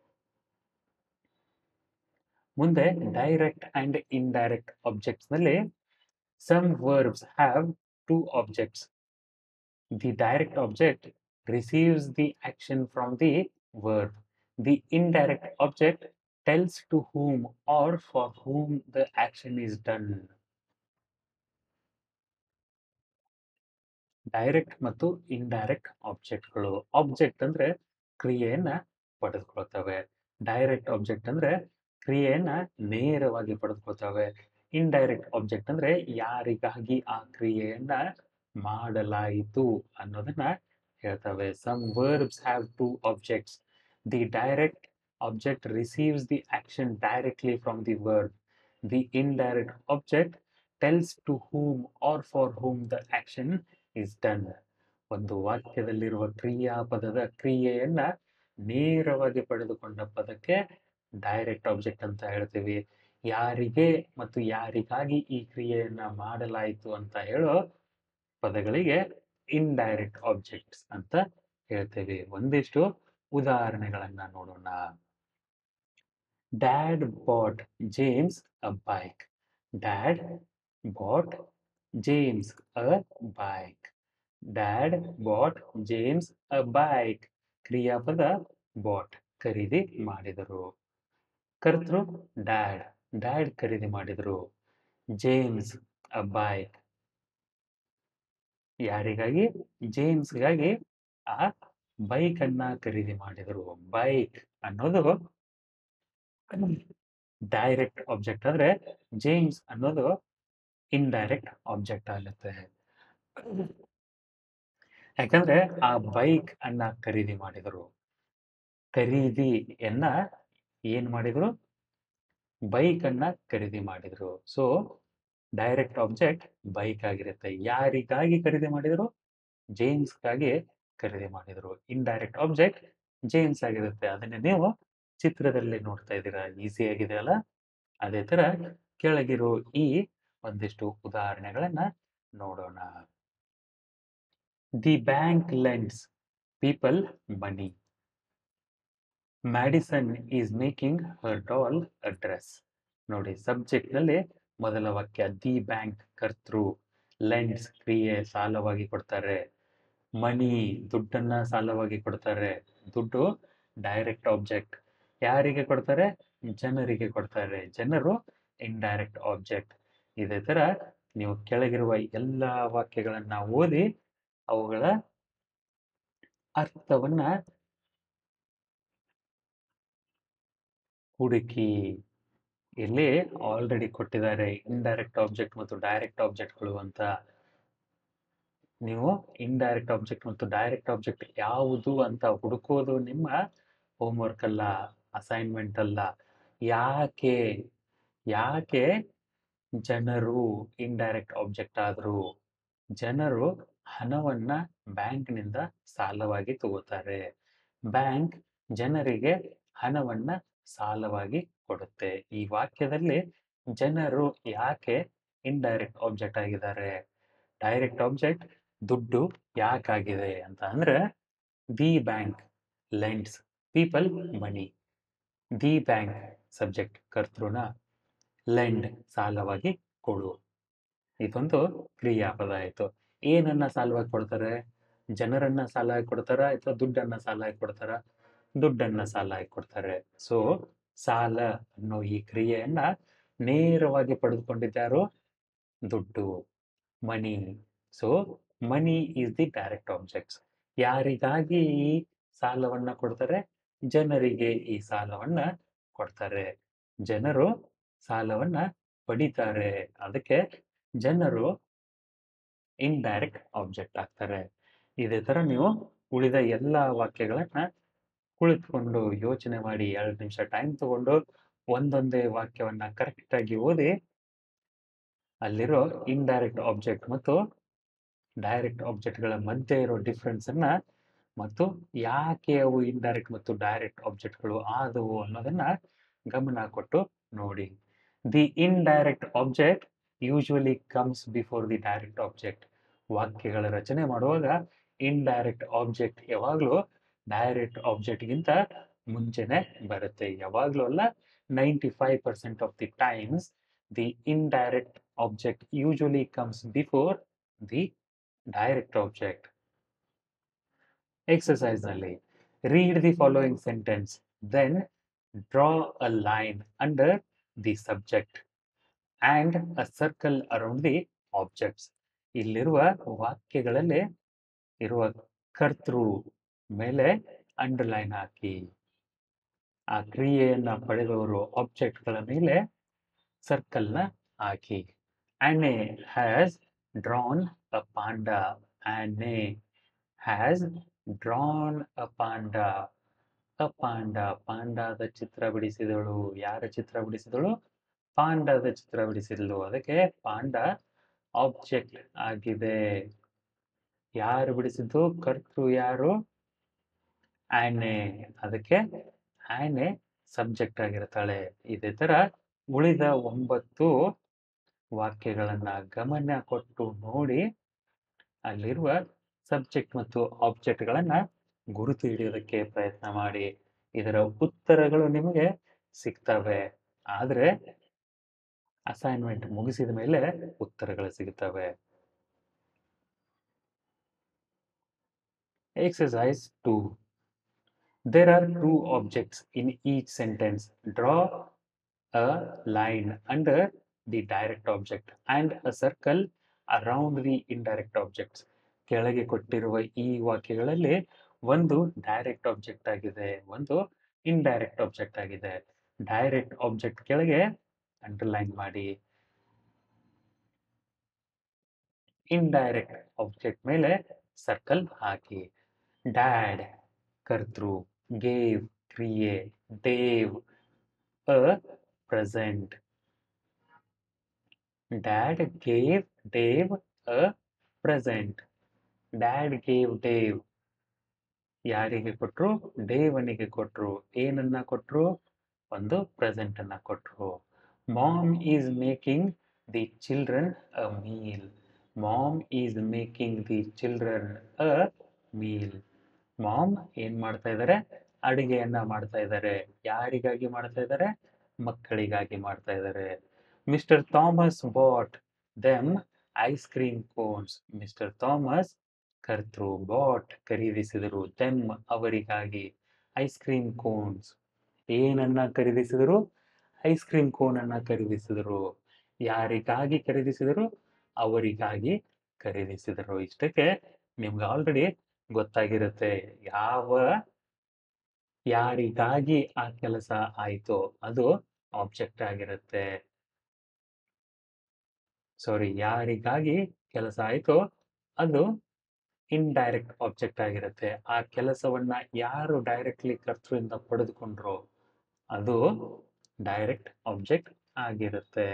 ಮುಂದೆ ಡೈರೆಕ್ಟ್ ಅಂಡ್ ಇಂಡೈರೆಕ್ಟ್ ಆಬ್ಜೆಕ್ಟ್ಸ್ ನಲ್ಲಿ some verbs have two objects the direct object receives the action from the verb. The indirect object tells to whom or for whom the action is done. Direct ಮತ್ತು ಇಂಡೈರೆಕ್ಟ್ ಆಬ್ಜೆಕ್ಟ್ಗಳು object ಅಂದ್ರೆ ಕ್ರಿಯೆಯನ್ನ ಪಡೆದುಕೊಳ್ತವೆ direct object ಅಂದ್ರೆ ಕ್ರಿಯೆಯನ್ನ ನೇರವಾಗಿ ಪಡೆದುಕೊಳ್ತವೆ indirect object ಅಂದ್ರೆ ಯಾರಿಗಾಗಿ ಆ ಕ್ರಿಯೆಯನ್ನ ಮಾಡಲಾಯಿತು ಅನ್ನೋದನ್ನ ಹೇಳ್ತವೆ some verbs have two objects the direct object receives the action directly from the verb the indirect object tells to whom or for whom the action is done ಒಂದು ವಾಕ್ಯದಲ್ಲಿರುವ ಕ್ರಿಯಾಪದದ ಕ್ರಿಯೆಯನ್ನ ನೇರವಾಗಿ ಪಡೆದುಕೊಂಡ ಪದಕ್ಕೆ ಡೈರೆಕ್ಟ್ ಆಬ್ಜೆಕ್ಟ್ ಅಂತ ಹೇಳ್ತೀವಿ ಯಾರಿಗೆ ಮತ್ತು ಯಾರಿಗಾಗಿ ಈ ಕ್ರಿಯೆಯನ್ನ ಮಾಡಲಾಯಿತು ಅಂತ ಹೇಳೋ ಪದಗಳಿಗೆ ಇಂಡೈರೆಕ್ಟ್ ಆಬ್ಜೆಕ್ಟ್ಸ್ ಅಂತ ಹೇಳ್ತೇವೆ ಒಂದಿಷ್ಟು ಉದಾಹರಣೆಗಳನ್ನ ನೋಡೋಣ dad bought James a bike dad bought James a bike dad bought James a bike ಕ್ರಿಯಾಪದ ಬಾಟ್ ಖರೀದಿ ಮಾಡಿದರು ಕರ್ತೃ ಡ್ಯಾಡ್ ಡ್ಯಾಡ್ ಖರೀದಿ ಮಾಡಿದರು ಜೇಮ್ಸ್ ಅ ಬೈಕ್ ಯಾರಿಗಾಗಿ ಜೇಮ್ಸ್ಗಾಗಿ ಆ ಬೈಕ್ ಅನ್ನ ಖರೀದಿ ಮಾಡಿದರು ಬೈಕ್ ಅನ್ನೋದು ಡೈರೆಕ್ಟ್ ಆಬ್ಜೆಕ್ಟ್ ಆದ್ರೆ ಜೇಮ್ಸ್ ಅನ್ನೋದು ಇಂಡೈರೆಕ್ಟ್ ಆಬ್ಜೆಕ್ಟ್ ಆಗುತ್ತೆ ಯಾಕಂದ್ರೆ ಆ ಬೈಕ್ ಅನ್ನ ಖರೀದಿ ಮಾಡಿದರು ಖರೀದಿಯನ್ನ ಏನ್ ಮಾಡಿದ್ರು ಬೈಕ್ ಅನ್ನ ಖರೀದಿ ಮಾಡಿದ್ರು ಸೊ ಡೈರೆಕ್ಟ್ ಆಬ್ಜೆಕ್ಟ್ ಬೈಕ್ ಆಗಿರುತ್ತೆ ಯಾರಿಗಾಗಿ ಖರೀದಿ ಮಾಡಿದ್ರು ಜೇಮ್ಸ್ಗಾಗಿ ಖರೀದಿ ಮಾಡಿದ್ರು ಇಂಡೈರೆಕ್ಟ್ ಆಬ್ಜೆಕ್ಟ್ ಜೇಮ್ಸ್ ಆಗಿರುತ್ತೆ ಅದನ್ನ ನೀವು ಚಿತ್ರದಲ್ಲಿ ನೋಡ್ತಾ ಇದ್ದೀರಾ ಈಸಿ ಆಗಿದೆ ಅಲ್ಲ ಅದೇ ತರ ಕೆಳಗಿರೋ ಈ ಒಂದಿಷ್ಟು ಉದಾಹರಣೆಗಳನ್ನ ನೋಡೋಣ the bank lends people money Madison is making her doll a dress ನೋಡಿ ಸಬ್ಜೆಕ್ಟ್ ನಲ್ಲಿ ಮೊದಲ ವಾಕ್ಯ ದಿ ಬ್ಯಾಂಕ್ ಕರ್ತೃ ಲೆಂಡ್ಸ್ ಕ್ರಿಯೆ ಸಾಲವಾಗಿ ಕೊಡ್ತಾರೆ ಮನಿ ದುಡ್ಡನ್ನ ಸಾಲವಾಗಿ ಕೊಡ್ತಾರೆ ದುಡ್ಡು ಡೈರೆಕ್ಟ್ ಆಬ್ಜೆಕ್ಟ್ ಯಾರಿಗೆ ಕೊಡ್ತಾರೆ ಜನರಿಗೆ ಕೊಡ್ತಾರೆ ಜನರು ಇಂಡೈರೆಕ್ಟ್ ಆಬ್ಜೆಕ್ಟ್ ಇದೇ ತರ ನೀವು ಕೆಳಗಿರುವ ಎಲ್ಲ ವಾಕ್ಯಗಳನ್ನ ಓದಿ ಅವುಗಳ ಅರ್ಥವನ್ನ ಹುಡುಕಿ ಇಲ್ಲಿ ಆಲ್ರೆಡಿ ಕೊಟ್ಟಿದ್ದಾರೆ ಇಂಡೈರೆಕ್ಟ್ ಆಬ್ಜೆಕ್ಟ್ ಮತ್ತು ಡೈರೆಕ್ಟ್ ಆಬ್ಜೆಕ್ಟ್ಗಳು ಅಂತ ನೀವು ಇಂಡೈರೆಕ್ಟ್ ಆಬ್ಜೆಕ್ಟ್ ಮತ್ತು ಡೈರೆಕ್ಟ್ ಆಬ್ಜೆಕ್ಟ್ ಯಾವುದು ಅಂತ ಹುಡುಕೋದು ನಿಮ್ಮ ಹೋಮ್ವರ್ಕ್ ಅಲ್ಲ ಅಸೈನ್ಮೆಂಟ್ ಅಲ್ಲ ಯಾಕೆ ಯಾಕೆ ಜನರು ಇಂಡೈರೆಕ್ಟ್ ಆಬ್ಜೆಕ್ಟ್ ಆದ್ರು ಜನರು ಹಣವನ್ನ ಬ್ಯಾಂಕ್ನಿಂದ ಸಾಲವಾಗಿ ತಗೋತಾರೆ ಬ್ಯಾಂಕ್ ಜನರಿಗೆ ಹಣವನ್ನ ಸಾಲವಾಗಿ ಕೊಡುತ್ತೆ ಈ ವಾಕ್ಯದಲ್ಲಿ ಜನರು ಯಾಕೆ ಇಂಡೈರೆಕ್ಟ್ ಆಬ್ಜೆಕ್ಟ್ ಆಗಿದ್ದಾರೆ ಡೈರೆಕ್ಟ್ ಆಬ್ಜೆಕ್ಟ್ ದುಡ್ಡು ಯಾಕಾಗಿದೆ ಅಂತ ಅಂದ್ರೆ the bank lends people money the bank subject ಕರ್ತೃನ ಲೆಂಡ್ ಸಾಲವಾಗಿ ಕೊಡು ಇದೊಂದು ಕ್ರಿಯಾಪದ ಆಯ್ತು ಏನನ್ನ ಸಾಲವಾಗಿ ಕೊಡ್ತಾರೆ ಜನರನ್ನ ಸಾಲವಾಗಿ ಕೊಡ್ತಾರ ಅಥವಾ ದುಡ್ಡನ್ನ ಸಾಲವಾಗಿ ಕೊಡ್ತಾರ ದುಡ್ಡನ್ನ ಸಾಲವಾಗಿ ಕೊಡ್ತಾರೆ ಸೊ ಸಾಲ ಅನ್ನೋ ಈ ಕ್ರಿಯೆಯನ್ನ ನೇರವಾಗಿ ಪಡೆದುಕೊಂಡಿದ್ದಾರು ದುಡ್ಡು money so money is the direct objects ಯಾರಿಗಾಗಿ ಈ ಸಾಲವನ್ನ ಕೊಡ್ತಾರೆ ಜನರಿಗೆ ಈ ಸಾಲವನ್ನ ಕೊಡ್ತಾರೆ ಜನರು ಸಾಲವನ್ನ ಪಡಿತಾರೆ ಅದಕ್ಕೆ ಜನರು ಇಂಡೈರೆಕ್ಟ್ ಆಬ್ಜೆಕ್ಟ್ ಆಗ್ತಾರೆ ಇದೇ ತರ ನೀವು ಉಳಿದ ಎಲ್ಲ ವಾಕ್ಯಗಳನ್ನ ಕುಳಿತುಕೊಂಡು ಯೋಚನೆ ಮಾಡಿ ಎರಡು ನಿಮಿಷ ಟೈಮ್ ತಗೊಂಡು ಒಂದೊಂದೇ ವಾಕ್ಯವನ್ನ ಕರೆಕ್ಟ್ ಆಗಿ ಓದಿ ಅಲ್ಲಿರೋ ಇಂಡೈರೆಕ್ಟ್ ಆಬ್ಜೆಕ್ಟ್ ಮತ್ತು ಡೈರೆಕ್ಟ್ ಆಬ್ಜೆಕ್ಟ್ಗಳ ಮಧ್ಯೆ ಇರೋ ಡಿಫ್ರೆನ್ಸ್ ಅನ್ನ ಮತ್ತು ಯಾಕೆ ಅವು ಇಂಡೈರೆಕ್ಟ್ ಮತ್ತು ಡೈರೆಕ್ಟ್ ಆಬ್ಜೆಕ್ಟ್ಗಳು ಆದವು ಅನ್ನೋದನ್ನ ಗಮನ ಕೊಟ್ಟು ನೋಡಿ the indirect object usually comes before the direct object ವಾಕ್ಯಗಳ ರಚನೆ ಮಾಡುವಾಗ ಇಂಡೈರೆಕ್ಟ್ ಆಬ್ಜೆಕ್ಟ್ ಯಾವಾಗಲೂ ಡೈರೆಕ್ಟ್ ಆಬ್ಜೆಕ್ಟ್ಗಿಂತ ಮುಂಚೆನೆ ಬರುತ್ತೆ ಯಾವಾಗಲೂ ಅಲ್ಲ ninety five percent of the times the indirect object usually comes before the direct object exercise ನಲ್ಲಿ read the following sentence then draw a line under the subject and a circle around the objects ಇಲ್ಲಿರುವ ವಾಕ್ಯಗಳಲ್ಲಿ ಇರುವ ಕರ್ತೃ ಮೇಲೆ underline ಹಾಕಿ ಆ ಕ್ರಿಯೆಯನ್ನ ಪಡೆದವರು ಆಬ್ಜೆಕ್ಟ್ಗಳ ಮೇಲೆ ಸರ್ಕಲ್ನ ಹಾಕಿ ಆನೆ ಹ್ಯಾಸ್ ಡ್ರಾನ್ ಅ ಪಾಂಡ ಆನೆ ಹ್ಯಾಸ್ ಡ್ರಾನ್ ಅ ಪಾಂಡ ಅ ಪಾಂಡ ಪಾಂಡದ ಚಿತ್ರ ಬಿಡಿಸಿದಳು ಯಾರ ಚಿತ್ರ ಬಿಡಿಸಿದಳು ಪಾಂಡದ ಚಿತ್ರ ಬಿಡಿಸಿದಳು ಅದಕ್ಕೆ ಪಾಂಡ ಆಬ್ಜೆಕ್ಟ್ ಆಗಿದೆ ಯಾರು ಬಿಡಿಸಿದ್ದು ಕರ್ತೃ ಯಾರು ಆನೆ ಅದಕ್ಕೆ ಆನೆ ಸಬ್ಜೆಕ್ಟ್ ಆಗಿರ್ತಾಳೆ ಇದೇ ತರ ಉಳಿದ ಒಂಬತ್ತು ವಾಕ್ಯಗಳನ್ನ ಗಮನ ಕೊಟ್ಟು ನೋಡಿ ಅಲ್ಲಿರುವ ಸಬ್ಜೆಕ್ಟ್ ಮತ್ತು ಆಬ್ಜೆಕ್ಟ್ಗಳನ್ನ ಗುರುತು ಹಿಡಿಯೋದಕ್ಕೆ ಪ್ರಯತ್ನ ಮಾಡಿ ಇದರ ಉತ್ತರಗಳು ನಿಮಗೆ ಸಿಗ್ತವೆ ಆದ್ರೆ ಅಸೈನ್ಮೆಂಟ್ ಮುಗಿಸಿದ ಮೇಲೆ ಉತ್ತರಗಳು ಸಿಗುತ್ತವೆ Exercise 2. There are two objects in each sentence. Draw a line under the direct object and a circle around the indirect objects. ಕೆಳಗೆ ಕೊಟ್ಟಿರುವ ಈ ವಾಕ್ಯಗಳಲ್ಲಿ ಒಂದು ಡೈರೆಕ್ಟ್ ಆಬ್ಜೆಕ್ಟ್ ಆಗಿದೆ ಒಂದು ಇಂಡೈರೆಕ್ಟ್ ಆಬ್ಜೆಕ್ಟ್ ಆಗಿದೆ ಡೈರೆಕ್ಟ್ ಆಬ್ಜೆಕ್ಟ್ ಕೆಳಗೆ ಅಂಡರ್ಲೈನ್ ಮಾಡಿ ಇಂಡೈರೆಕ್ಟ್ ಆಬ್ಜೆಕ್ಟ್ ಮೇಲೆ ಸರ್ಕಲ್ ಹಾಕಿ ಡ್ಯಾಡ್ ಕರ್ತೃ ಗೇವ್ ಕ್ರಿಯೆ Dave a present dad gave Dave a present dad gave Dave ಯಾರಿಗೆ ಕೊಟ್ರು ಡೇವನಿಗೆ ಕೊಟ್ರು ಏನನ್ನ ಕೊಟ್ರು ಒಂದು ಪ್ರೆಸೆಂಟ್ ಅನ್ನ ಕೊಟ್ರು mom is making the children a meal mom is making the children a meal mom ಏನ್ ಮಾಡ್ತಾ ಇದ್ದಾರೆ ಅಡಿಗೆಯನ್ನ ಮಾಡ್ತಾ ಇದ್ದಾರೆ ಯಾರಿಗಾಗಿ ಮಾಡ್ತಾ ಇದ್ದಾರೆ ಮಕ್ಕಳಿಗಾಗಿ ಮಾಡ್ತಾ ಇದ್ದಾರೆ mister Thomas bought them ice cream cones mister Thomas ಕರ್ತೃ ಬಾಟ್ ಖರೀದಿಸಿದರು ದೆಮ್ ಅವರಿಗಾಗಿ ಐಸ್ ಕ್ರೀಮ್ ಕೋನ್ಸ್ ಏನನ್ನ ಖರೀದಿಸಿದರು ಐಸ್ ಕ್ರೀಮ್ ಕೋನ್ ಅನ್ನ ಖರೀದಿಸಿದರು ಯಾರಿಗಾಗಿ ಖರೀದಿಸಿದರು ಅವರಿಗಾಗಿ ಖರೀದಿಸಿದರು ಇಷ್ಟಕ್ಕೆ ನಿಮ್ಗೆ ಆಲ್ರೆಡಿ ಗೊತ್ತಾಗಿರುತ್ತೆ ಯಾವ ಯಾರಿಗಾಗಿ ಆ ಕೆಲಸ ಆಯ್ತೋ ಅದು ಆಬ್ಜೆಕ್ಟ್ ಆಗಿರುತ್ತೆ ಸಾರಿ ಯಾರಿಗಾಗಿ ಕೆಲಸ ಆಯ್ತೋ ಅದು ಇಂಡೈರೆಕ್ಟ್ ಆಬ್ಜೆಕ್ಟ್ ಆಗಿರುತ್ತೆ ಆ ಕೆಲಸವನ್ನ ಯಾರು ಡೈರೆಕ್ಟ್ಲಿ ಕರ್ತೃಯಿಂದ ಪಡೆದುಕೊಂಡ್ರೋ ಅದು ಡೈರೆಕ್ಟ್ ಆಬ್ಜೆಕ್ಟ್ ಆಗಿರುತ್ತೆ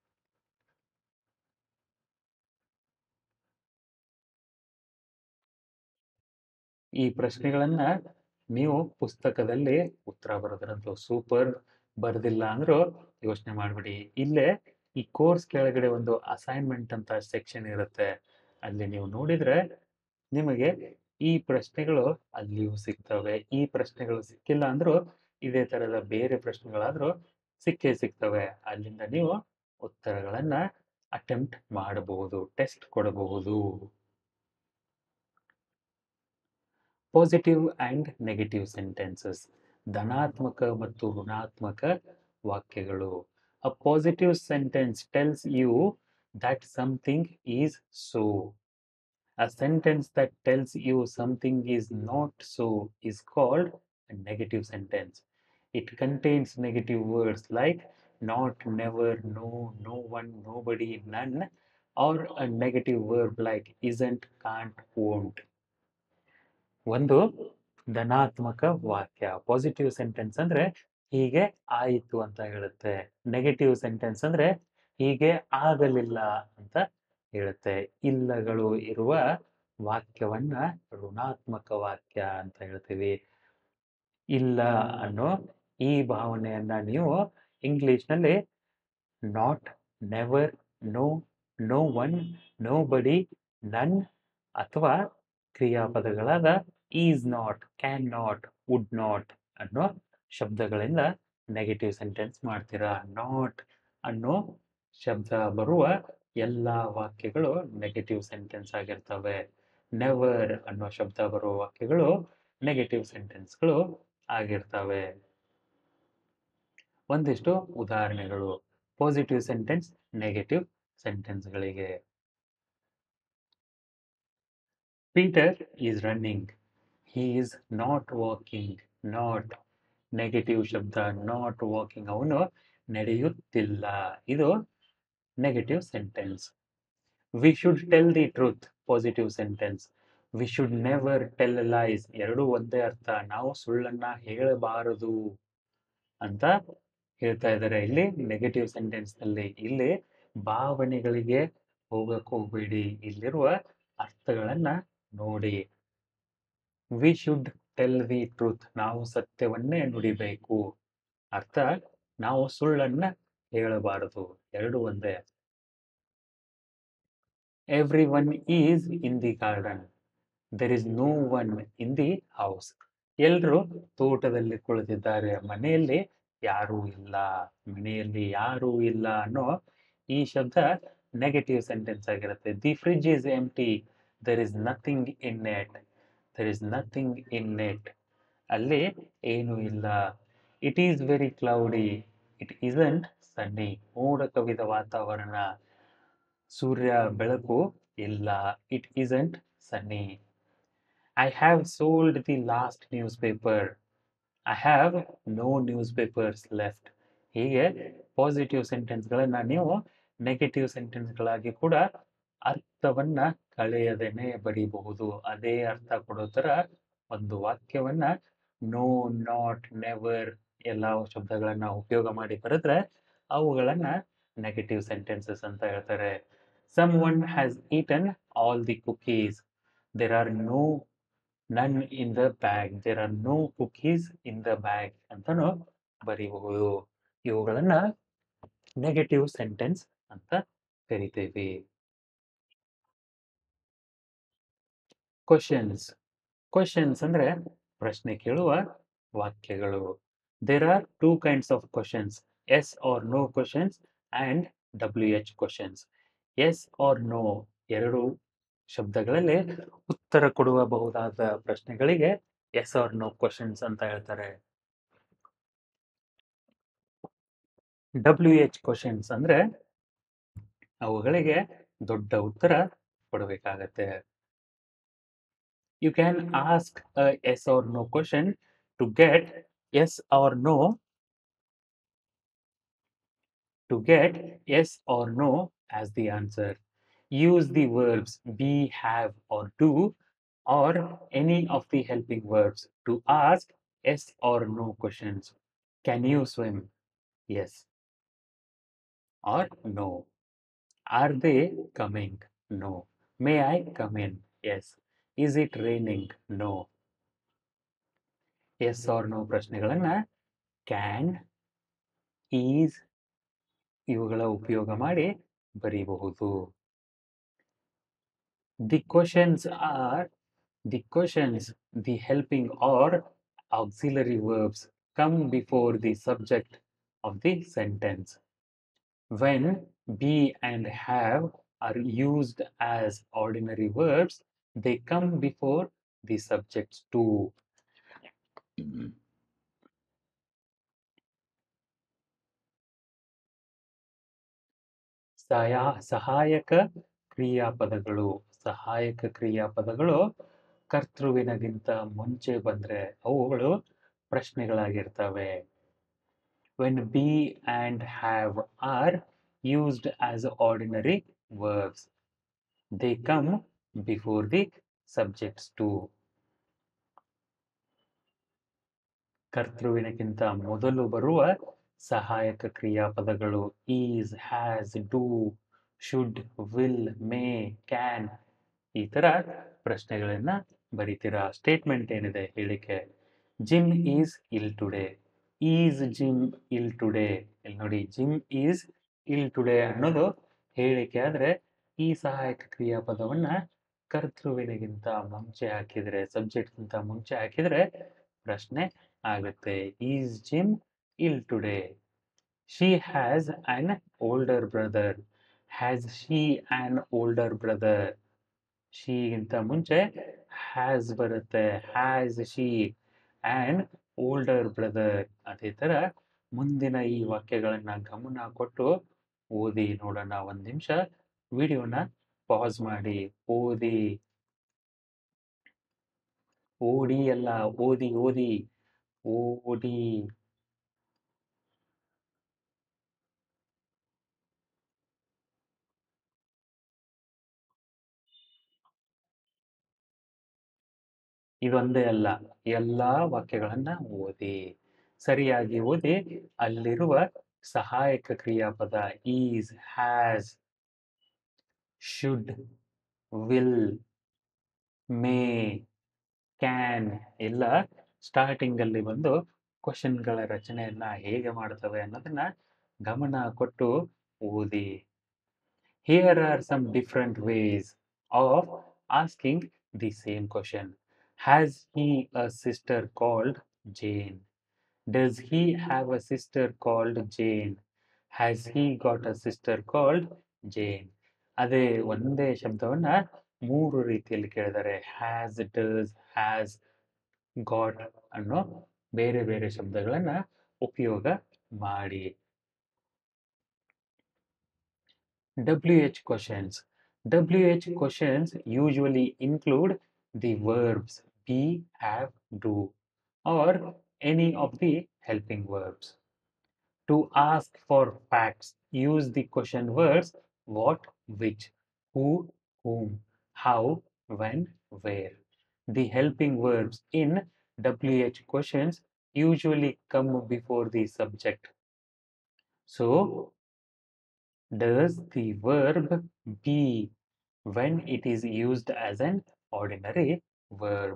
ಈ ಪ್ರಶ್ನೆಗಳನ್ನ ನೀವು ಪುಸ್ತಕದಲ್ಲಿ ಉತ್ತರ ಬರೋದ್ರಂತೂ ಸೂಪರ್ ಬರ್ದಿಲ್ಲ ಅಂದ್ರೂ ಯೋಚನೆ ಮಾಡ್ಬಿಡಿ ಇಲ್ಲೇ ಈ ಕೋರ್ಸ್ ಕೆಳಗಡೆ ಒಂದು ಅಸೈನ್ಮೆಂಟ್ ಅಂತ ಸೆಕ್ಷನ್ ಇರುತ್ತೆ ಅಲ್ಲಿ ನೀವು ನೋಡಿದ್ರೆ ನಿಮಗೆ ಈ ಪ್ರಶ್ನೆಗಳು ಅಲ್ಲಿಯೂ ಸಿಗ್ತವೆ ಈ ಪ್ರಶ್ನೆಗಳು ಸಿಕ್ಕಿಲ್ಲ ಅಂದ್ರೂ ಇದೇ ತರದ ಬೇರೆ ಪ್ರಶ್ನೆಗಳಾದ್ರೂ ಸಿಕ್ಕೇ ಸಿಗ್ತವೆ ಅಲ್ಲಿಂದ ನೀವು ಉತ್ತರಗಳನ್ನ ಅಟೆಂಪ್ಟ್ ಮಾಡಬಹುದು ಟೆಸ್ಟ್ ಕೊಡಬಹುದು ಪಾಸಿಟಿವ್ ಅಂಡ್ ನೆಗೆಟಿವ್ ಸೆಂಟೆನ್ಸಸ್ ಧನಾತ್ಮಕ ಮತ್ತು ಋಣಾತ್ಮಕ ವಾಕ್ಯಗಳು a positive sentence tells you that something is so A sentence that tells you something is not so is called a negative sentence. It contains negative words like not, never, no, no one, nobody, none, or a negative verb like isn't, can't, won't. ಒಂದು ಧನಾತ್ಮಕ ವಾಕ್ಯ positive sentence ಅಂದ್ರೆ ಹೀಗೆ ಆಯಿತು ಅಂತ ಹೇಳುತ್ತೆ negative sentence ಅಂದ್ರೆ ಹೀಗೆ ಆಗಲಿಲ್ಲ ಅಂತ ಹೇಳುತ್ತೆ ಇಲ್ಲಗಳು ಇರುವ ವಾಕ್ಯವನ್ನ ಋಣಾತ್ಮಕ ವಾಕ್ಯ ಅಂತ ಹೇಳ್ತೀವಿ ಇಲ್ಲ ಅನ್ನೋ ಈ ಭಾವನೆಯನ್ನ ನೀವು ಇಂಗ್ಲಿಷ್ನಲ್ಲಿ not never no no one nobody none ಅಥವಾ ಕ್ರಿಯಾಪದಗಳಾದ is not can not would not ಅನ್ನೋ ಶಬ್ದಗಳಿಂದ ನೆಗೆಟಿವ್ ಸೆಂಟೆನ್ಸ್ ಮಾಡ್ತೀರಾ ನಾಟ್ ಅನ್ನೋ ಶಬ್ದ ಬರುವ ಎಲ್ಲ ವಾಕ್ಯಗಳು ನೆಗೆಟಿವ್ ಸೆಂಟೆನ್ಸ್ ಆಗಿರ್ತವೆ ನೆವರ್ ಅನ್ನೋ ಶಬ್ದ ಬರುವ ವಾಕ್ಯಗಳು ನೆಗೆಟಿವ್ ಸೆಂಟೆನ್ಸ್ಗಳು ಆಗಿರ್ತವೆ ಒಂದಿಷ್ಟು ಉದಾಹರಣೆಗಳು ಪಾಸಿಟಿವ್ ಸೆಂಟೆನ್ಸ್ ನೆಗೆಟಿವ್ ಸೆಂಟೆನ್ಸ್ಗಳಿಗೆ Peter is running he is not walking not negative ಶಬ್ದ ನಾಟ್ ವಾಕಿಂಗ್ ಅವನು ನಡೆಯುತ್ತಿಲ್ಲ ಇದು negative sentence we should tell the truth positive sentence we should never tell lies ಎರಡೂ ಒಂದೇ ಅರ್ಥ ನಾವು ಸುಳ್ಳನ್ನ ಹೇಳಬಾರದು ಅಂತ ಹೇಳ್ತಾ ಇದ್ದಾರೆ ಇಲ್ಲಿ ನೆಗೆಟಿವ್ ಸೆಂಟೆನ್ಸ್ ನಲ್ಲಿ ಇಲ್ಲಿ ಭಾವನೆಗಳಿಗೆ ಹೋಗಕ್ ಹೋಗ್ಬೇಡಿ ಇಲ್ಲಿರುವ ಅರ್ಥಗಳನ್ನ ನೋಡಿ we should tell the truth ನಾವು ಸತ್ಯವನ್ನೇ ನುಡಿಬೇಕು ಅರ್ಥ ನಾವು ಸುಳ್ಳನ್ನ ಹೇಳಬಾರದು ಎರಡು ಒಂದೇ everyone is in the garden there is no one in the house ಎಲ್ರು ತೋಟದಲ್ಲಿ ಕುಳಿತಿದ್ದಾರೆ ಮನೆಯಲ್ಲಿ ಯಾರೂ ಇಲ್ಲ ಮನೆಯಲ್ಲಿ ಯಾರೂ ಇಲ್ಲ ಅನ್ನೋ ಈ ಶಬ್ದ ನೆಗೆಟಿವ್ ಸೆಂಟೆನ್ಸ್ ಆಗಿರುತ್ತೆ the fridge is empty there is nothing in it there is nothing in it ಅಲ್ಲಿ ಏನೂ ಇಲ್ಲ it is very cloudy it isn't sunny ಮೋಡ ಕವಿದ ವಾತಾವರಣ ಸೂರ್ಯ ಬೆಳಕು ಇಲ್ಲ it isn't sunny I have sold the last newspaper I have no newspapers left ಹೀಗೆ ಪಾಸಿಟಿವ್ ಸೆಂಟೆನ್ಸ್ಗಳನ್ನು ನೀವು ನೆಗೆಟಿವ್ ಸೆಂಟೆನ್ಸ್ಗಳಾಗಿ ಕೂಡ ಅರ್ಥವನ್ನ ಕಳೆಯದೇನೆ ಬರೀಬಹುದು ಅದೇ ಅರ್ಥ ಕೊಡೋ ಥರ ಒಂದು ವಾಕ್ಯವನ್ನ ನೋ ನಾಟ್ ನೆವರ್ ಎಲ್ಲ ಶಬ್ದಗಳನ್ನ ಉಪಯೋಗ ಮಾಡಿ ಬರೆದ್ರೆ ಅವುಗಳನ್ನ ನೆಗೆಟಿವ್ ಸೆಂಟೆನ್ಸಸ್ ಅಂತ ಹೇಳ್ತಾರೆ someone has eaten all the cookies there are no none in the bag there are no cookies in the bag ಅಂತಾನು ಬರೀಬಹುದು ಇವುಗಳನ್ನ ನೆಗೆಟಿವ್ ಸೆಂಟೆನ್ಸ್ ಅಂತ ಕರಿತೇವೆ ಕ್ವಶನ್ಸ್ ಕ್ವಶನ್ಸ್ ಅಂದ್ರೆ ಪ್ರಶ್ನೆ ಕೇಳುವ ವಾಕ್ಯಗಳು there are two kinds of questions yes or no questions and W H questions yes or no ಎರಡು ಶಬ್ದಗಳಲ್ಲಿ ಉತ್ತರ ಕೊಡುವ ಬಹುದಾದ ಪ್ರಶ್ನೆಗಳಿಗೆ ಎಸ್ ಆರ್ ನೋ ಕ್ವಶನ್ಸ್ ಅಂತ ಹೇಳ್ತಾರೆ ಡಬ್ಲ್ಯೂ ಎಚ್ ಕ್ವಶನ್ಸ್ ಅಂದ್ರೆ ಅವುಗಳಿಗೆ ದೊಡ್ಡ ಉತ್ತರ ಕೊಡಬೇಕಾಗತ್ತೆ you can ask a yes or no question to get yes or no to get yes or no as the answer use the verbs be have or do or any of the helping verbs to ask yes or no questions can you swim yes or no are they coming no may i come in yes is it raining no yes or no ಪ್ರಶ್ನೆಗಳನ್ನ can is ಇವುಗಳ ಉಪಯೋಗ ಮಾಡಿ ಬರೀಬಹುದು the questions are the questions the helping or auxiliary verbs come before the subject of the sentence when be and have are used as ordinary verbs, they come before the subjects too. ಸಯಾ ಸಹಾಯಕ ಕ್ರಿಯಾಪದಗಳು ಸಹಾಯಕ ಕ್ರಿಯಾಪದಗಳು ಕರ್ತೃವಿನಗಿಂತ ಮುಂಚೆ ಬಂದ್ರೆ ಅವುಗಳು ಪ್ರಶ್ನೆಗಳಾಗಿರ್ತವೆ when be and have are used as ordinary verbs they come before the subjects too ಕರ್ತೃವಿನಕ್ಕಿಂತ ಮೊದಲು ಬರುವ ಸಹಾಯಕ ಕ್ರಿಯಾಪದಗಳು is has do should will may can ಈ ತರ ಪ್ರಶ್ನೆಗಳನ್ನ ಬರೀತೀರಾ ಸ್ಟೇಟ್ಮೆಂಟ್ ಏನಿದೆ ಹೇಳಿಕೆ Jim is ill today is Jim ill today ಇಲ್ಲಿ ನೋಡಿ ಜಿಮ್ ಈಸ್ ಇಲ್ ಟುಡೇ ಅನ್ನೋದು ಹೇಳಿಕೆ ಆದ್ರೆ ಈ ಸಹಾಯಕ ಕ್ರಿಯಾಪದವನ್ನ ಕರ್ತೃವಿನಗಿಂತ ಮುಂಚೆ ಹಾಕಿದ್ರೆ ಸಬ್ಜೆಕ್ಟ್ಗಿಂತ ಮುಂಚೆ ಹಾಕಿದ್ರೆ ಪ್ರಶ್ನೆ ಆಗುತ್ತೆ is Jim ill today she has an older brother has she an older brother ಶೀಗಿಂತ ಮುಂಚೆ ಹ್ಯಾಸ್ ಬರುತ್ತೆ has she and older brother ಅದೇ ಥರ ಮುಂದಿನ ಈ ವಾಕ್ಯಗಳನ್ನ ಗಮನ ಕೊಟ್ಟು ಓದಿ ನೋಡೋಣ ಒಂದು ನಿಮಿಷ ವಿಡಿಯೋನ ಪಾಸ್ ಮಾಡಿ ಓದಿ ಓಡಿ ಅಲ್ಲ ಓದಿ ಓದಿ ಓಡಿ ಇದೊಂದೇ ಅಲ್ಲ ಎಲ್ಲಾ ವಾಕ್ಯಗಳನ್ನ ಓದಿ ಸರಿಯಾಗಿ ಓದಿ ಅಲ್ಲಿರುವ ಸಹಾಯಕ ಕ್ರಿಯಾಪದ is has should will may can ಎಲ್ಲ ಸ್ಟಾರ್ಟಿಂಗ್ ಅಲ್ಲಿ ಬಂದು ಕ್ವಶನ್ಗಳ ರಚನೆಯನ್ನ ಹೇಗೆ ಮಾಡ್ತವೆ ಅನ್ನೋದನ್ನ ಗಮನ ಕೊಟ್ಟು ಓದಿ here are some different ways of asking the same question has he a sister called Jane does he have a sister called Jane has he got a sister called Jane ಅದೇ ಒಂದೇ ಶಬ್ದವನ್ನ ಮೂರು ರೀತಿಯಲ್ಲಿ ಕೇಳಿದ್ದಾರೆ ಹ್ಯಾಸ್ ಡಸ್ ಹ್ಯಾಸ್ ಗಾಟ್ ಅನ್ನೋ ಬೇರೆ ಬೇರೆ ಶಬ್ದಗಳನ್ನ ಉಪಯೋಗ ಮಾಡಿ W H questions W H questions usually include the verbs be have do or any of the helping verbs. To ask for facts, use the question words what, which, who, whom, how, when, where. The helping verbs in WH questions usually come before the subject. So, does the verb be when it is used as an ordinary verb?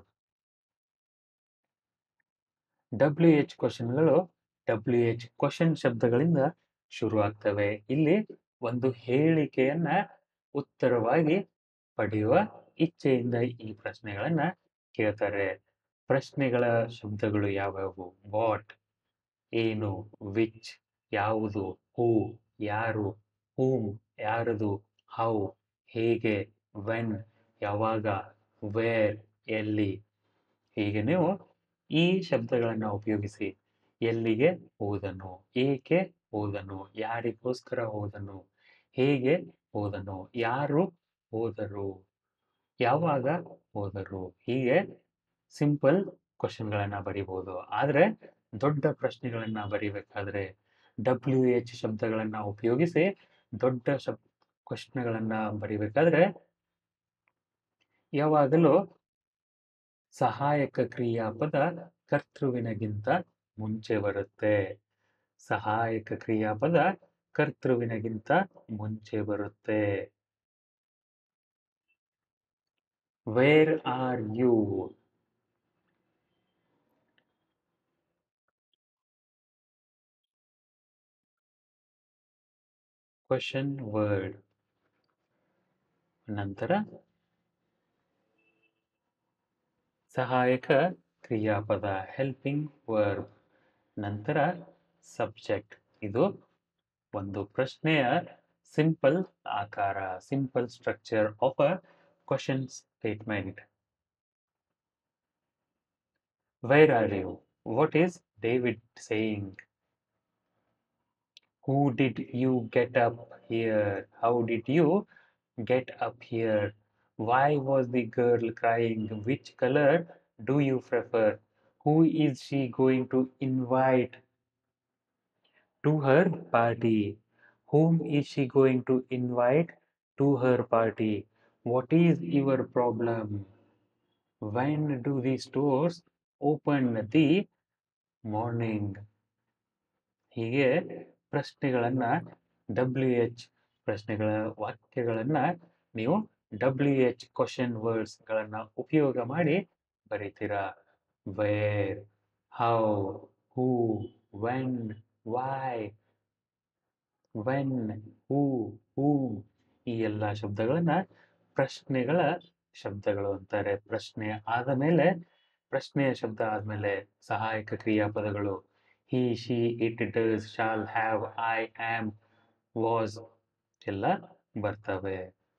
W H ಕ್ವಶನ್ಗಳು W H question ಶಬ್ದಗಳಿಂದ ಶುರುವಾಗ್ತವೆ ಇಲ್ಲಿ ಒಂದು ಹೇಳಿಕೆಯನ್ನ ಉತ್ತರವಾಗಿ ಪಡೆಯುವ ಇಚ್ಛೆಯಿಂದ ಈ ಪ್ರಶ್ನೆಗಳನ್ನ ಕೇಳ್ತಾರೆ ಪ್ರಶ್ನೆಗಳ ಶಬ್ದಗಳು ಯಾವ್ಯಾವು ವಾಟ್ ಏನು ವಿಚ್ ಯಾವುದು ಹೂ ಯಾರು ಹೂಮ್ ಯಾರದು ಹೌ ಹೇಗೆ ವೆನ್ ಯಾವಾಗ ವೇರ್ ಎಲ್ಲಿ ಹೀಗೆ ನೀವು ಈ ಶಬ್ದಗಳನ್ನು ಉಪಯೋಗಿಸಿ ಎಲ್ಲಿಗೆ ಹೋದನು ಏಕೆ ಹೋದನು ಯಾರಿಗೋಸ್ಕರ ಹೋದನು ಹೇಗೆ ಹೋದನು ಯಾರು ಹೋದರು ಯಾವಾಗ ಹೋದರು ಹೀಗೆ ಸಿಂಪಲ್ ಕ್ವಶನ್ಗಳನ್ನ ಬರಿಬಹುದು ಆದ್ರೆ ದೊಡ್ಡ ಪ್ರಶ್ನೆಗಳನ್ನ ಬರಿಬೇಕಾದ್ರೆ ಡಬ್ಲ್ಯೂ ಎಚ್ ಶಬ್ದಗಳನ್ನ ಉಪಯೋಗಿಸಿ ದೊಡ್ಡ ಶಬ್ ಕ್ವಶನ್ಗಳನ್ನ ಬರಿಬೇಕಾದ್ರೆ ಯಾವಾಗಲೂ ಸಹಾಯಕ ಕ್ರಿಯಾಪದ ಕರ್ತೃವಿನಗಿಂತ ಮುಂಚೆ ಬರುತ್ತೆ ಸಹಾಯಕ ಕ್ರಿಯಾಪದ ಕರ್ತೃವಿನಗಿಂತ ಮುಂಚೆ ಬರುತ್ತೆ where are you question word ನಂತರ ಸಹಾಯಕ ಕ್ರಿಯಾಪದ ಹೆಲ್ಪಿಂಗ್ ವರ್ಬ್ ನಂತರ ಸಬ್ಜೆಕ್ಟ್ ಇದು ಒಂದು ಪ್ರಶ್ನೆಯ ಸಿಂಪಲ್ ಆಕಾರ simple structure of a question statement where are you what is David saying Who did you get up here? How did you get up here? Why was the girl crying? Which color do you prefer? Who is she going to invite to her party? Whom is she going to invite to her party? What is your problem? When do the stores open the morning? ಹೀಗೆ ಪ್ರಶ್ನೆಗಳನ್ನ W H ಪ್ರಶ್ನೆಗಳ ವಾಕ್ಯಗಳನ್ನ ನೀವು W H question ವರ್ಡ್ಸ್ಗಳನ್ನ ಉಪಯೋಗ ಮಾಡಿ ಬರೀತೀರಾ where how who when why when who whom ಈ ಎಲ್ಲ ಶಬ್ದಗಳನ್ನ ಪ್ರಶ್ನೆಗಳ ಶಬ್ದಗಳು ಅಂತಾರೆ ಪ್ರಶ್ನೆ ಆದ ಮೇಲೆ ಪ್ರಶ್ನೆಯ ಶಬ್ದ ಆದ್ಮೇಲೆ ಸಹಾಯಕ ಕ್ರಿಯಾಪದಗಳು he, she, it, does, shall, have, I, am, was ಎಲ್ಲ ಬರ್ತವೆ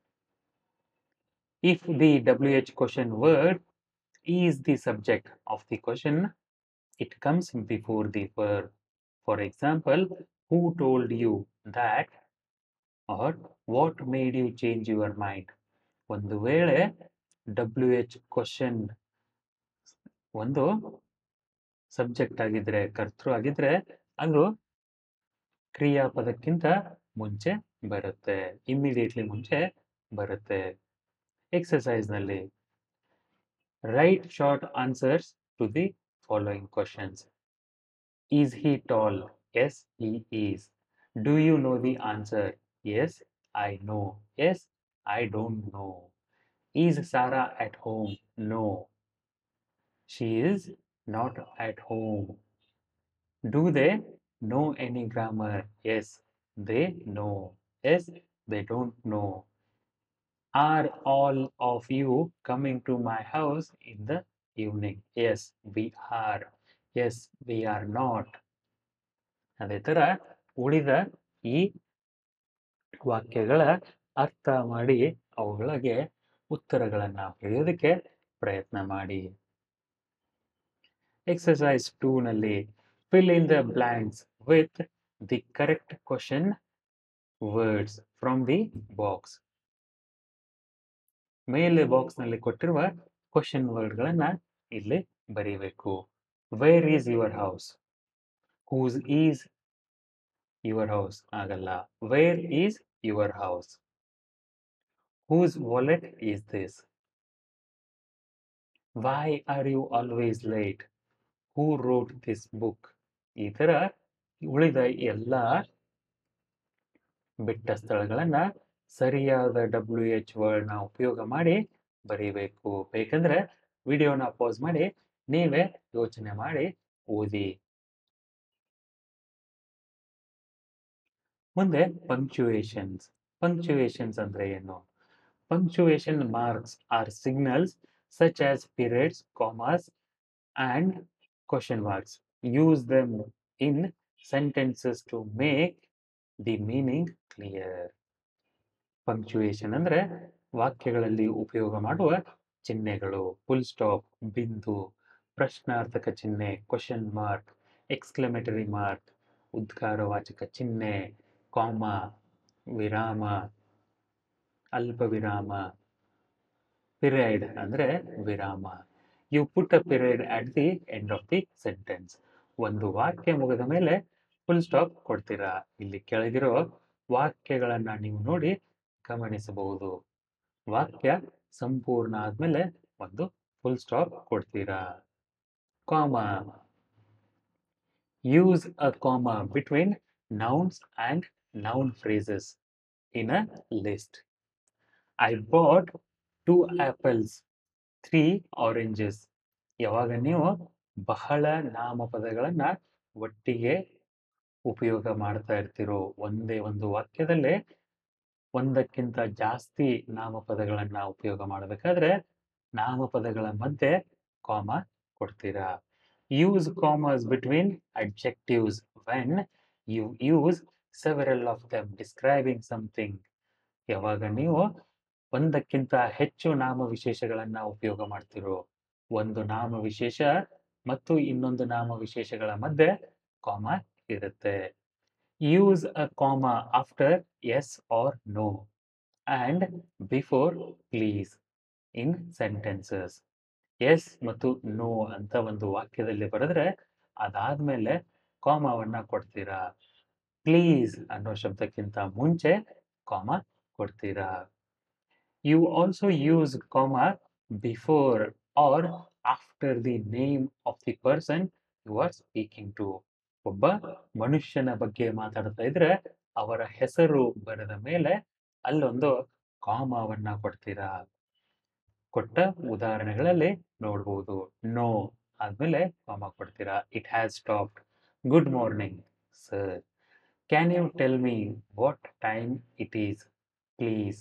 if the WH question word is the subject of the question it comes before the verb for example who told you that or what made you change your mind ಒಂದು ವೇಳೆ W H question ಒಂದು subject ಆಗಿದ್ರೆ ಕರ್ತೃ ಆಗಿದ್ರೆ ಅದು ಕ್ರಿಯಾಪದಕ್ಕಿಂತ ಮುಂಚೆ ಬರುತ್ತೆ immediately ಮುಂಚೆ ಬರುತ್ತೆ ಎಕ್ಸಸೈಸ್ ನಲ್ಲಿ write short answers to the following questions is he tall yes he is do you know the answer yes I know yes I don't know is Sara at home no she is not at home. Do they know any grammar? Yes, they know. Yes, they don't know. Are all of you coming to my house in the evening? Yes, we are. Yes, we are not. ಅದೇ ಥರ ಉಳಿದ ಈ ವಾಕ್ಯಗಳ ಅರ್ಥ ಮಾಡಿ ಅವುಗಳಿಗೆ ಉತ್ತರಗಳನ್ನ ಬರೆಯೋದಕ್ಕೆ ಪ್ರಯತ್ನ ಮಾಡಿ ಎಕ್ಸಸೈಸ್ ಟೂ ನಲ್ಲಿ fill in the blanks with the correct question words from the box ಮೇಲೆ ಬಾಕ್ಸ್ ನಲ್ಲಿ ಕೊಟ್ಟಿರುವ ಕ್ವಶನ್ ವರ್ಡ್ಗಳನ್ನ ಇಲ್ಲಿ ಬರೀಬೇಕು where is your house whose is your house ಆಗಲ್ಲ where is your house whose wallet is this why are you always late who wrote this book ಈ ಥರ ಉಳಿದ ಎಲ್ಲ ಬಿಟ್ಟ ಸ್ಥಳಗಳನ್ನ ಸರಿಯಾದ ಡಬ್ಲ್ಯೂ ಎಚ್ ವರ್ಡ್ನ ಉಪಯೋಗ ಮಾಡಿ ಬರೀಬೇಕು ಬೇಕಂದ್ರೆ ವಿಡಿಯೋನ ಪಾಸ್ ಮಾಡಿ ನೀವೇ ಯೋಚನೆ ಮಾಡಿ ಓದಿ ಮುಂದೆ ಪಂಕ್ಚುಯೇಷನ್ಸ್ ಪಂಕ್ಚುಯೇಷನ್ಸ್ ಅಂದ್ರೆ ಏನು punctuation marks are signals such as periods commas and question marks use them in sentences to make the meaning clear punctuation ಅಂದ್ರೆ ವಾಕ್ಯಗಳಲ್ಲಿ ಉಪಯೋಗ ಮಾಡುವ ಚಿಹ್ನೆಗಳು ಫುಲ್ ಸ್ಟಾಪ್ ಬಿಂದು ಪ್ರಶ್ನಾರ್ಥಕ ಚಿಹ್ನೆ ಕ್ವಶನ್ ಮಾರ್ಕ್ ಎಕ್ಸ್ಕ್ಲಮೇಟರಿ ಮಾರ್ಕ್ ಉದ್ಗಾರವಾಚಕ ಚಿಹ್ನೆ ಕಾಮ ವಿರಾಮ ಅಲ್ಪ ವಿರಾಮ ಪಿರಿಯಡ್ ಅಂದ್ರೆ ವಿರಾಮ you put a period at the end of the sentence ಒಂದು ವಾಕ್ಯ ಮುಗಿದ ಮೇಲೆ ಫುಲ್ ಸ್ಟಾಪ್ ಕೊಡ್ತೀರಾ ಇಲ್ಲಿ ಕೆಳಗಿರೋ ವಾಕ್ಯಗಳನ್ನ ನೀವು ನೋಡಿ ಗಮನಿಸಬಹುದು ವಾಕ್ಯ ಸಂಪೂರ್ಣ ಆದ್ಮೇಲೆ ಒಂದು ಫುಲ್ ಸ್ಟಾಪ್ ಕೊಡ್ತೀರಾ ಕಾಮ use a comma between nouns and noun phrases in a list I bought two apples three oranges ಯಾವಾಗ ನೀವು ಬಹಳ ನಾಮಪದಗಳನ್ನ ಒಟ್ಟಿಗೆ ಉಪಯೋಗ ಮಾಡ್ತಾ ಇರ್ತಿರೋ ಒಂದೇ ಒಂದು ವಾಕ್ಯದಲ್ಲೇ ಒಂದಕ್ಕಿಂತ ಜಾಸ್ತಿ ನಾಮಪದಗಳನ್ನ ಉಪಯೋಗ ಮಾಡಬೇಕಾದ್ರೆ ನಾಮಪದಗಳ ಮಧ್ಯೆ ಕಾಮ ಕೊಡ್ತೀರಾ use commas between adjectives when you use several of them describing something ಯಾವಾಗ ನೀವು ಒಂದಕ್ಕಿಂತ ಹೆಚ್ಚು ನಾಮವಿಶೇಷಗಳನ್ನ ಉಪಯೋಗ ಮಾಡ್ತಿರೋ ಒಂದು ನಾಮವಿಶೇಷ ಮತ್ತು ಇನ್ನೊಂದು ನಾಮವಿಶೇಷಗಳ ಮಧ್ಯೆ ಕಾಮ ಇರುತ್ತೆ use a comma after yes or no and before please in sentences yes ಮತ್ತು ನೋ ಅಂತ ಒಂದು ವಾಕ್ಯದಲ್ಲಿ ಬರೆದ್ರೆ ಅದಾದ್ಮೇಲೆ ಕಾಮವನ್ನ ಕೊಡ್ತೀರಾ ಪ್ಲೀಸ್ ಅನ್ನೋ ಶಬ್ದಕ್ಕಿಂತ ಮುಂಚೆ ಕಾಮ ಕೊಡ್ತೀರಾ you also use comma before or after the name of the person you are speaking to ಒಬ್ಬ ಮನುಷ್ಯನ ಬಗ್ಗೆ ಮಾತಾಡ್ತಾ ಇದ್ರೆ ಅವರ ಹೆಸರು ಬರೆದ ಮೇಲೆ ಅಲ್ಲೊಂದು ಕಾಮವನ್ನ ಕೊಡ್ತೀರಾ ಕೊಟ್ಟ ಉದಾಹರಣೆಗಳಲ್ಲಿ ನೋಡ್ಬೋದು ನೋ ಆದ್ಮೇಲೆ ಕಾಮ ಕೊಡ್ತೀರಾ it has stopped good morning sir can you tell me what time it is please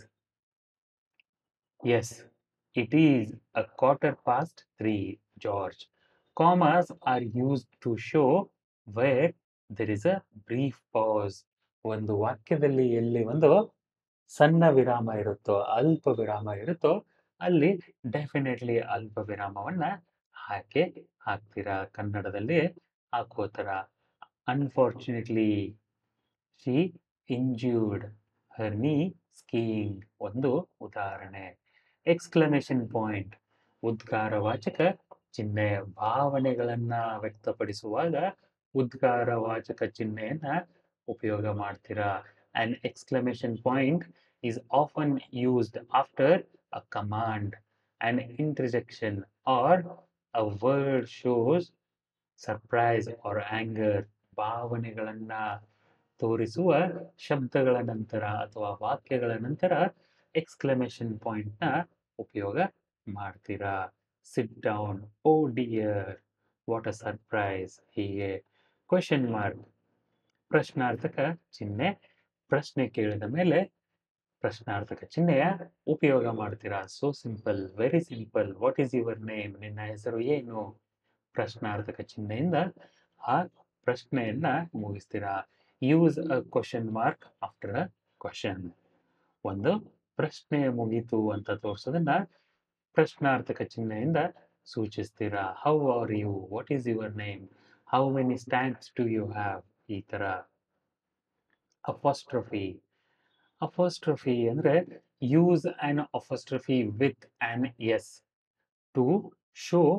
yes it is a quarter past three George commas are used to show where there is a brief pause ಒಂದು ವಾಕ್ಯದಲ್ಲಿ ಎಲ್ಲಿ ಒಂದು ಸಣ್ಣ ವಿರಾಮ ಇರುತ್ತೋ ಅಲ್ಪ ವಿರಾಮ ಇರುತ್ತೋ ಅಲ್ಲಿ ಡೆಫಿನೆಟ್ಲಿ ಅಲ್ಪ ವಿರಾಮವನ್ನ ಹಾಕಿ ಹಾಕ್ತೀರಾ ಕನ್ನಡದಲ್ಲಿ ಹಾಕೋ ಥರ ಅನ್ಫಾರ್ಚುನೇಟ್ಲಿ ಶಿ ಇಂಜ್ಯೂರ್ಡ್ ಹರ್ ನೀ ಸ್ಕೀಯಿಂಗ್ ಒಂದು ಉದಾಹರಣೆ ಎಕ್ಸ್ಕ್ಲಮೇಷನ್ ಪಾಯಿಂಟ್ ಉದ್ಗಾರವಾಚಕ ಚಿಹ್ನೆ ಭಾವನೆಗಳನ್ನ ವ್ಯಕ್ತಪಡಿಸುವಾಗ ಉದ್ಗಾರವಾಚಕ ಚಿಹ್ನೆಯನ್ನ ಉಪಯೋಗ ಮಾಡ್ತೀರಾ an exclamation point is often used after a command an interjection or a word shows surprise or anger ಭಾವನೆಗಳನ್ನ ತೋರಿಸುವ ಶಬ್ದಗಳ ನಂತರ ಅಥವಾ ವಾಕ್ಯಗಳ ನಂತರ ಎಕ್ಸ್ಕ್ಲಮೇಷನ್ ಪಾಯಿಂಟ್ನ ಉಪಯೋಗ ಮಾಡ್ತೀರಾ sit down oh dear what a surprise ಹೀಗೆ ಕ್ವೆಶನ್ ಮಾರ್ಕ್ ಪ್ರಶ್ನಾರ್ಥಕ ಚಿಹ್ನೆ ಪ್ರಶ್ನೆ ಕೇಳಿದ ಮೇಲೆ ಪ್ರಶ್ನಾರ್ಥಕ ಚಿಹ್ನೆಯ ಉಪಯೋಗ ಮಾಡ್ತೀರಾ so simple very simple what is your name ನಿನ್ನ ಹೆಸರು ಏನು ಪ್ರಶ್ನಾರ್ಥಕ ಚಿಹ್ನೆಯಿಂದ ಆ ಪ್ರಶ್ನೆಯನ್ನ ಮುಗಿಸ್ತೀರಾ use a question mark after a question ಒಂದು ಪ್ರಶ್ನೆ ಮುಗೀತು ಅಂತ ತೋರಿಸೋದನ್ನ ಪ್ರಶ್ನಾರ್ಥಕ ಚಿಹ್ನೆಯಿಂದ ಸೂಚಿಸ್ತೀರಾ how are you what is your name how many stamps do you have ಈ ತರ ಅಪಾಸ್ಟ್ರಫಿ ಅಪಾಸ್ಟ್ರಫಿ ಅಂದ್ರೆ use an apostrophe with an S to show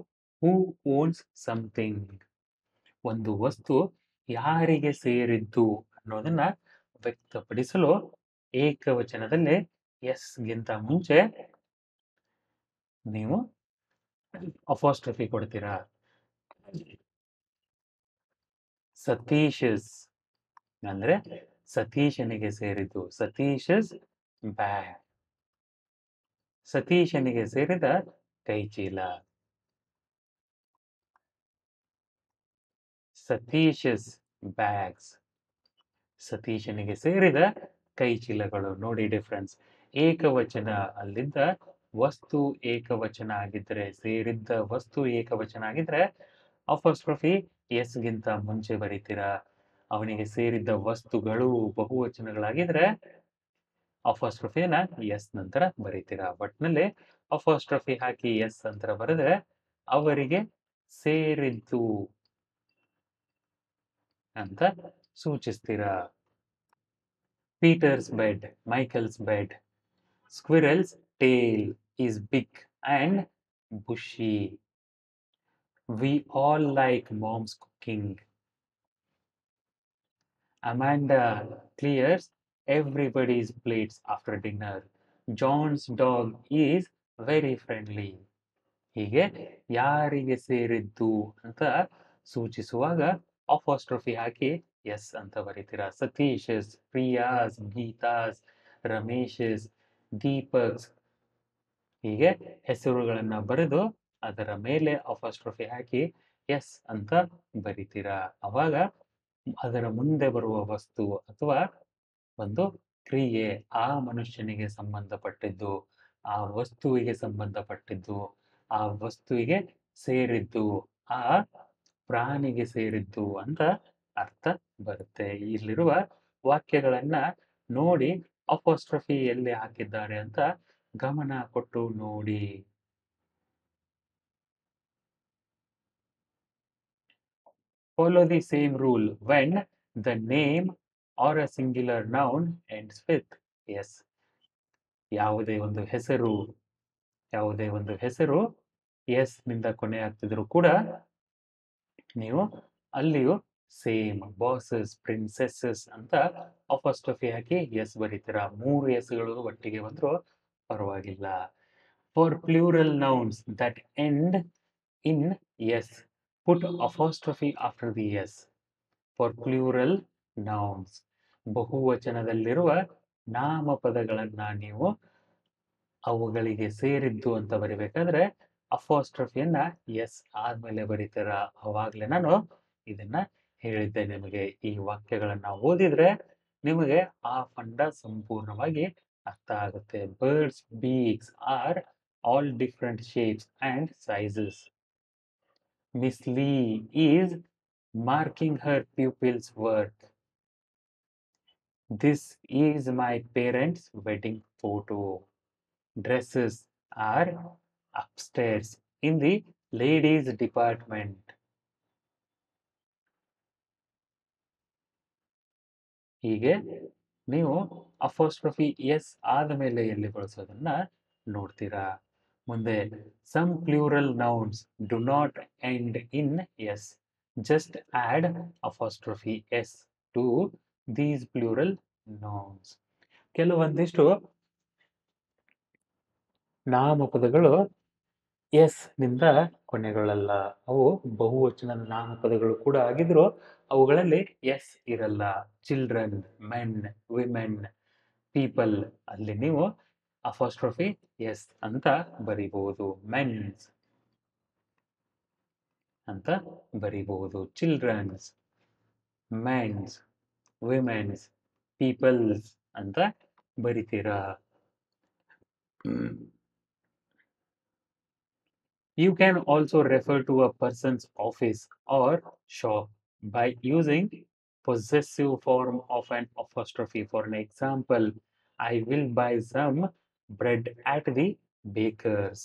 who owns something ಒಂದು ವಸ್ತು ಯಾರಿಗೆ ಸೇರಿದ್ದು ಅನ್ನೋದನ್ನ ವ್ಯಕ್ತಪಡಿಸಲು ಏಕವಚನದಲ್ಲಿ ಎಸ್ ಗಿಂತ ಮುಂಚೆ ನೀವು ಅಫಾಸ್ಟ್ರಫಿ ಕೊಡ್ತೀರಾ ಸತೀಶಸ್ ಅಂದ್ರೆ ಸತೀಶನಿಗೆ ಸೇರಿದ್ದು ಸತೀಶಸ್ ಬ್ಯಾಗ್ ಸತೀಶನಿಗೆ ಸೇರಿದ ಕೈಚೀಲ ಸತೀಶಸ್ ಬ್ಯಾಗ್ಸ್ ಸತೀಶನಿಗೆ ಸೇರಿದ ಕೈಚೀಲಗಳು ನೋಡಿ ಡಿಫ್ರೆನ್ಸ್ ಏಕವಚನ ಅಲ್ಲಿದ್ದ ವಸ್ತು ಏಕವಚನ ಆಗಿದ್ರೆ ಸೇರಿದ್ದ ವಸ್ತು ಏಕವಚನ ಆಗಿದ್ರೆ ಅಫಸ್ಟ್ರಫಿ ಎಸ್ ಗಿಂತ ಮುಂಚೆ ಬರೀತೀರಾ ಅವನಿಗೆ ಸೇರಿದ್ದ ವಸ್ತುಗಳು ಬಹುವಚನಗಳಾಗಿದ್ರೆ ಅಫಸ್ಟ್ರಫಿಯನ್ನ ಎಸ್ ನಂತರ ಬರೀತೀರಾ ಒಟ್ನಲ್ಲಿ ಅಫಸ್ಟ್ರಫಿ ಹಾಕಿ ಎಸ್ ನಂತರ ಬರೆದ್ರೆ ಅವರಿಗೆ ಸೇರಿದ್ದು ಅಂತ ಸೂಚಿಸ್ತೀರಾ Peter's bed Michael's bed squirrel's tail is big and bushy. We all like mom's cooking. Amanda clears everybody's plates after dinner. John's dog is very friendly. ಹೀಗೆ ಯಾರಿಗೆ ಸೇರಿದ್ದು ಅಂತ ಸೂಚಿಸುವಾಗ ಅಫಾಸ್ಟ್ರಫಿ ಹಾಕಿ ಎಸ್ ಅಂತ ಬರೀತೀರಾ ಸತೀಶಸ್ ಪ್ರಿಯಾಸ್ ಗೀತಾಸ್ ರಮೇಶಸ್ ದೀಪಕ್ಸ್ ಹೀಗೆ ಹೆಸರುಗಳನ್ನ ಬರೆದು ಅದರ ಮೇಲೆ ಅಫಾಸ್ಟ್ರಫಿ ಹಾಕಿ ಎಸ್ ಅಂತ ಬರಿತೀರಾ ಅವಾಗ ಅದರ ಮುಂದೆ ಬರುವ ವಸ್ತು ಅಥವಾ ಒಂದು ಕ್ರಿಯೆ ಆ ಮನುಷ್ಯನಿಗೆ ಸಂಬಂಧಪಟ್ಟಿದ್ದು ಆ ವಸ್ತುವಿಗೆ ಸಂಬಂಧಪಟ್ಟಿದ್ದು ಆ ವಸ್ತುವಿಗೆ ಸೇರಿದ್ದು ಆ ಪ್ರಾಣಿಗೆ ಸೇರಿದ್ದು ಅಂತ ಅರ್ಥ ಬರುತ್ತೆ ಇಲ್ಲಿರುವ ವಾಕ್ಯಗಳನ್ನ ನೋಡಿ ಅಪೋಸ್ಟ್ರಫಿ ಎಲ್ಲಿ ಹಾಕಿದ್ದಾರೆ ಅಂತ ಗಮನ ಕೊಟ್ಟು ನೋಡಿ follow the same rule when the name or a singular noun ends with yes ಯಾವುದೇ ಒಂದು ಹೆಸರು ಯಾವುದೇ ಒಂದು ಹೆಸರು ಎಸ್ ನಿಂದ ಕೊನೆ ಆಗ್ತಿದ್ರು ಕೂಡ ನೀವು ಅಲ್ಲಿಯೂ ಸೇಮ್ ಬಾಸಸ್ ಪ್ರಿನ್ಸೆಸಸ್ ಅಂತ ಅಪಸ್ಟ್ರಫಿ ಹಾಕಿ ಎಸ್ ಬರೀತೀರಾ ಮೂರು ಎಸ್ಗಳು ಒಟ್ಟಿಗೆ ಬಂದ್ರು ಪರವಾಗಿಲ್ಲ for plural nouns that end in S put apostrophe after the S for plural nouns ಬಹುವಚನದಲ್ಲಿರುವ ನಾಮಪದಗಳನ್ನ ನೀವು ಅವುಗಳಿಗೆ ಸೇರಿದ್ದು ಅಂತ ಬರಿಬೇಕಾದ್ರೆ ಅಫಾಸ್ಟ್ರಫಿಯನ್ನ ಎಸ್ ಆದ್ಮೇಲೆ ಬರೀತೀರ ಅವಾಗ್ಲೇ ನಾನು ಇದನ್ನ ಹೇಳಿದ್ದೆ ನಿಮಗೆ ಈ ವಾಕ್ಯಗಳನ್ನ ಓದಿದ್ರೆ ನಿಮಗೆ ಆ ಫಂಡ ಸಂಪೂರ್ಣವಾಗಿ ಅರ್ಥ ಆಗುತ್ತೆ birds beaks are all different shapes and sizes Miss Lee is marking her pupils' work. This is my parents' wedding photo. Dresses are upstairs in the ladies' department. ಹೀಗೆ ನೀವು ಅಫೋಸ್ಟ್ರಫಿ ಎಸ್ ಆದ ಮೇಲೆ ಎಲ್ಲಿ ಬಳಸೋದನ್ನ ನೋಡ್ತೀರಾ ಮುಂದೆ some plural nouns do not end in S just add apostrophe S to these plural nouns ಕೆಲವೊಂದಿಷ್ಟು ನಾಮಪದಗಳು ಎಸ್ ನಿಂದ ಕೊನೆಗೊಳ್ಳಲ್ಲ ಅವು ಬಹುವಚನದ ನಾಮಪದಗಳು ಕೂಡ ಆಗಿದ್ರು ಅವುಗಳಲ್ಲಿ ಎಸ್ ಇರಲ್ಲ ಚಿಲ್ಡ್ರನ್ ಮೆನ್ ವಿಮೆನ್ ಪೀಪಲ್ ಅಲ್ಲಿ ನೀವು ಅಫಾಸ್ಟ್ರಫಿ ಎಸ್ ಅಂತ ಬರಿಬಹುದು ಮೆನ್ಸ್ ಅಂತ ಬರಿಬಹುದು ಚಿಲ್ಡ್ರನ್ಸ್ ಮೆನ್ಸ್ ವಿಮೆನ್ಸ್ ಪೀಪಲ್ಸ್ ಅಂತ ಬರಿತೀರಾ You can also refer to a person's office or shop by using possessive form of an apostrophe. For an example, I will buy some bread at the baker's.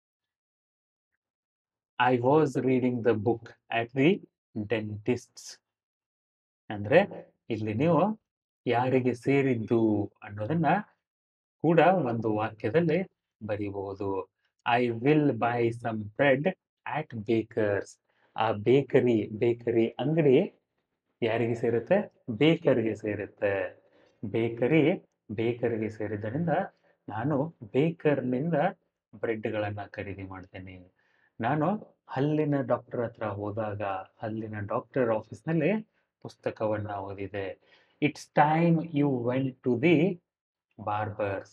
I was reading the book at the dentist's. ಅಂದ್ರೆ ಇಲ್ಲಿ ನೀವು ಯಾರಿಗೆ ಸೇರಿದ್ದು ಅನ್ನೋದನ್ನ ಕೂಡ ಒಂದು ವಾಕ್ಯದಲ್ಲಿ ಬರೀಬಹುದು I will buy some bread at baker's ಆ ಬೇಕರಿ ಬೇಕರಿ ಅಂಗಡಿ ಯಾರಿಗೆ ಸೇರುತ್ತೆ ಬೇಕರ್ಗೆ ಸೇರುತ್ತೆ ಬೇಕರಿ ಬೇಕರಿಗೆ ಸೇರಿದ್ದರಿಂದ ನಾನು ಬೇಕರ್ನಿಂದ ಬ್ರೆಡ್ಗಳನ್ನ ಖರೀದಿ ಮಾಡ್ತೇನೆ ನಾನು ಹಲ್ಲಿನ ಡಾಕ್ಟರ್ ಹತ್ರ ಹೋದಾಗ ಹಲ್ಲಿನ ಡಾಕ್ಟರ್ ಆಫೀಸ್ನಲ್ಲಿ ಪುಸ್ತಕವನ್ನ ಓದಿದೆ it's time you went to the barber's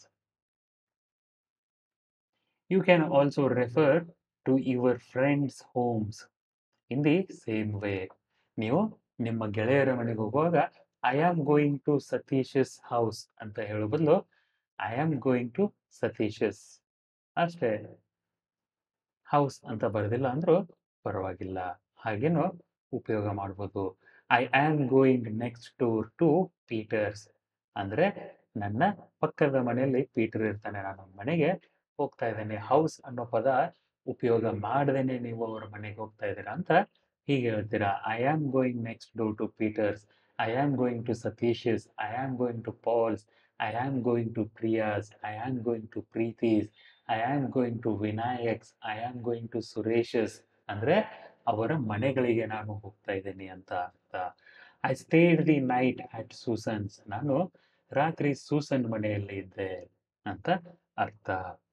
you can also refer to your friend's homes in the same way ನೀವು ನಿಮ್ಮ ಗೆಳೆಯರ ಮನೆಗೆ ಹೋಗುವಾಗ I am going to Satish's house ಅಂತ ಹೇಳೋ ಬದಲು I am going to Satish's ಅಷ್ಟೇ ಹೌಸ್ ಅಂತ ಬರೋದಿಲ್ಲ ಅಂದ್ರೂ ಪರವಾಗಿಲ್ಲ ಹಾಗೇನು ಉಪಯೋಗ ಮಾಡ್ಬೋದು I am going next door to Peter's ಅಂದ್ರೆ ನನ್ನ ಪಕ್ಕದ ಮನೆಯಲ್ಲಿ ಪೀಟರ್ ಇರ್ತಾನೆ ನಾನು ಅವ್ನ ಮನೆಗೆ ಹೋಗ್ತಾ ಇದ್ದೇನೆ ಹೌಸ್ ಅನ್ನೋ ಪದ ಉಪಯೋಗ ಮಾಡದೇನೆ ನೀವು ಅವರ ಮನೆಗೆ ಹೋಗ್ತಾ ಇದ್ದೀರಾ ಅಂತ ಹೀಗೆ ಹೇಳ್ತೀರಾ I am going next door to Peter's I am going to Satish's I am going to Paul's I am going to Priya's I am going to Preeti's I am going to Vinayak's I am going to Suresh's ಅಂದ್ರೆ ಅವರ ಮನೆಗಳಿಗೆ ನಾನು ಹೋಗ್ತಾ ಇದ್ದೀನಿ ಅಂತ ಅರ್ಥ I stayed the night at Susan's ನಾನು ರಾತ್ರಿ ಸೂಸನ್ ಮನೆಯಲ್ಲಿ ಇದ್ದೆ ಅಂತ ಅರ್ಥ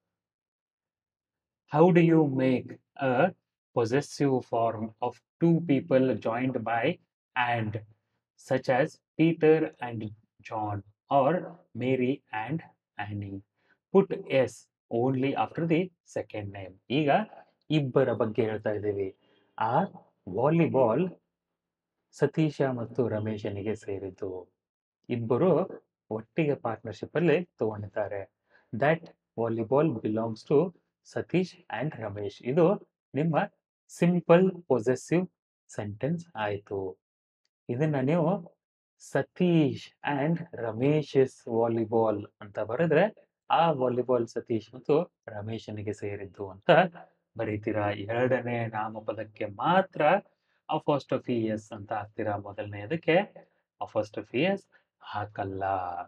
how do you make a possessive form of two people joined by and such as Peter and John or Mary and Annie put S only after the second name ಈಗ ಇಬ್ಬರ ಬಗ್ಗೆ ಹೇಳ್ತಾ ಇದ್ದೀವಿ ಆ ವಾಲಿಬಾಲ್ ಸತೀಶ ಮತ್ತು ರಮೇಶನಿಗೆ ಸೇರಿದ್ದು ಇಬ್ಬರು ಒಟ್ಟಿಗೆ ಪಾರ್ಟ್ನರ್ಶಿಪ್ ಅಲ್ಲಿ ತಗೊಂಡಿದ್ದಾರೆ that volleyball belongs to Satish and Ramesh ಇದು ನಿಮ್ಮ ಸಿಂಪಲ್ ಪೊಸೆಸಿವ್ ಸೆಂಟೆನ್ಸ್ ಆಯಿತು ಇದನ್ನ ನೀವು ಸತೀಶ್ ಅಂಡ್ ರಮೇಶಸ್ ವಾಲಿಬಾಲ್ ಅಂತ ಬರೆದ್ರೆ ಆ ವಾಲಿಬಾಲ್ ಸತೀಶ್ ಮತ್ತು ರಮೇಶನಿಗೆ ಸೇರಿದ್ದು ಅಂತ ಬರೀತೀರಾ ಎರಡನೇ ನಾಮಪದಕ್ಕೆ ಮಾತ್ರ ಅಫೋಸ್ಟಫಿಯಸ್ ಅಂತ ಹಾಕ್ತೀರಾ ಮೊದಲನೆಯದಕ್ಕೆ ಅಫೋಸ್ಟಫಿಯಸ್ ಹಾಕಲ್ಲ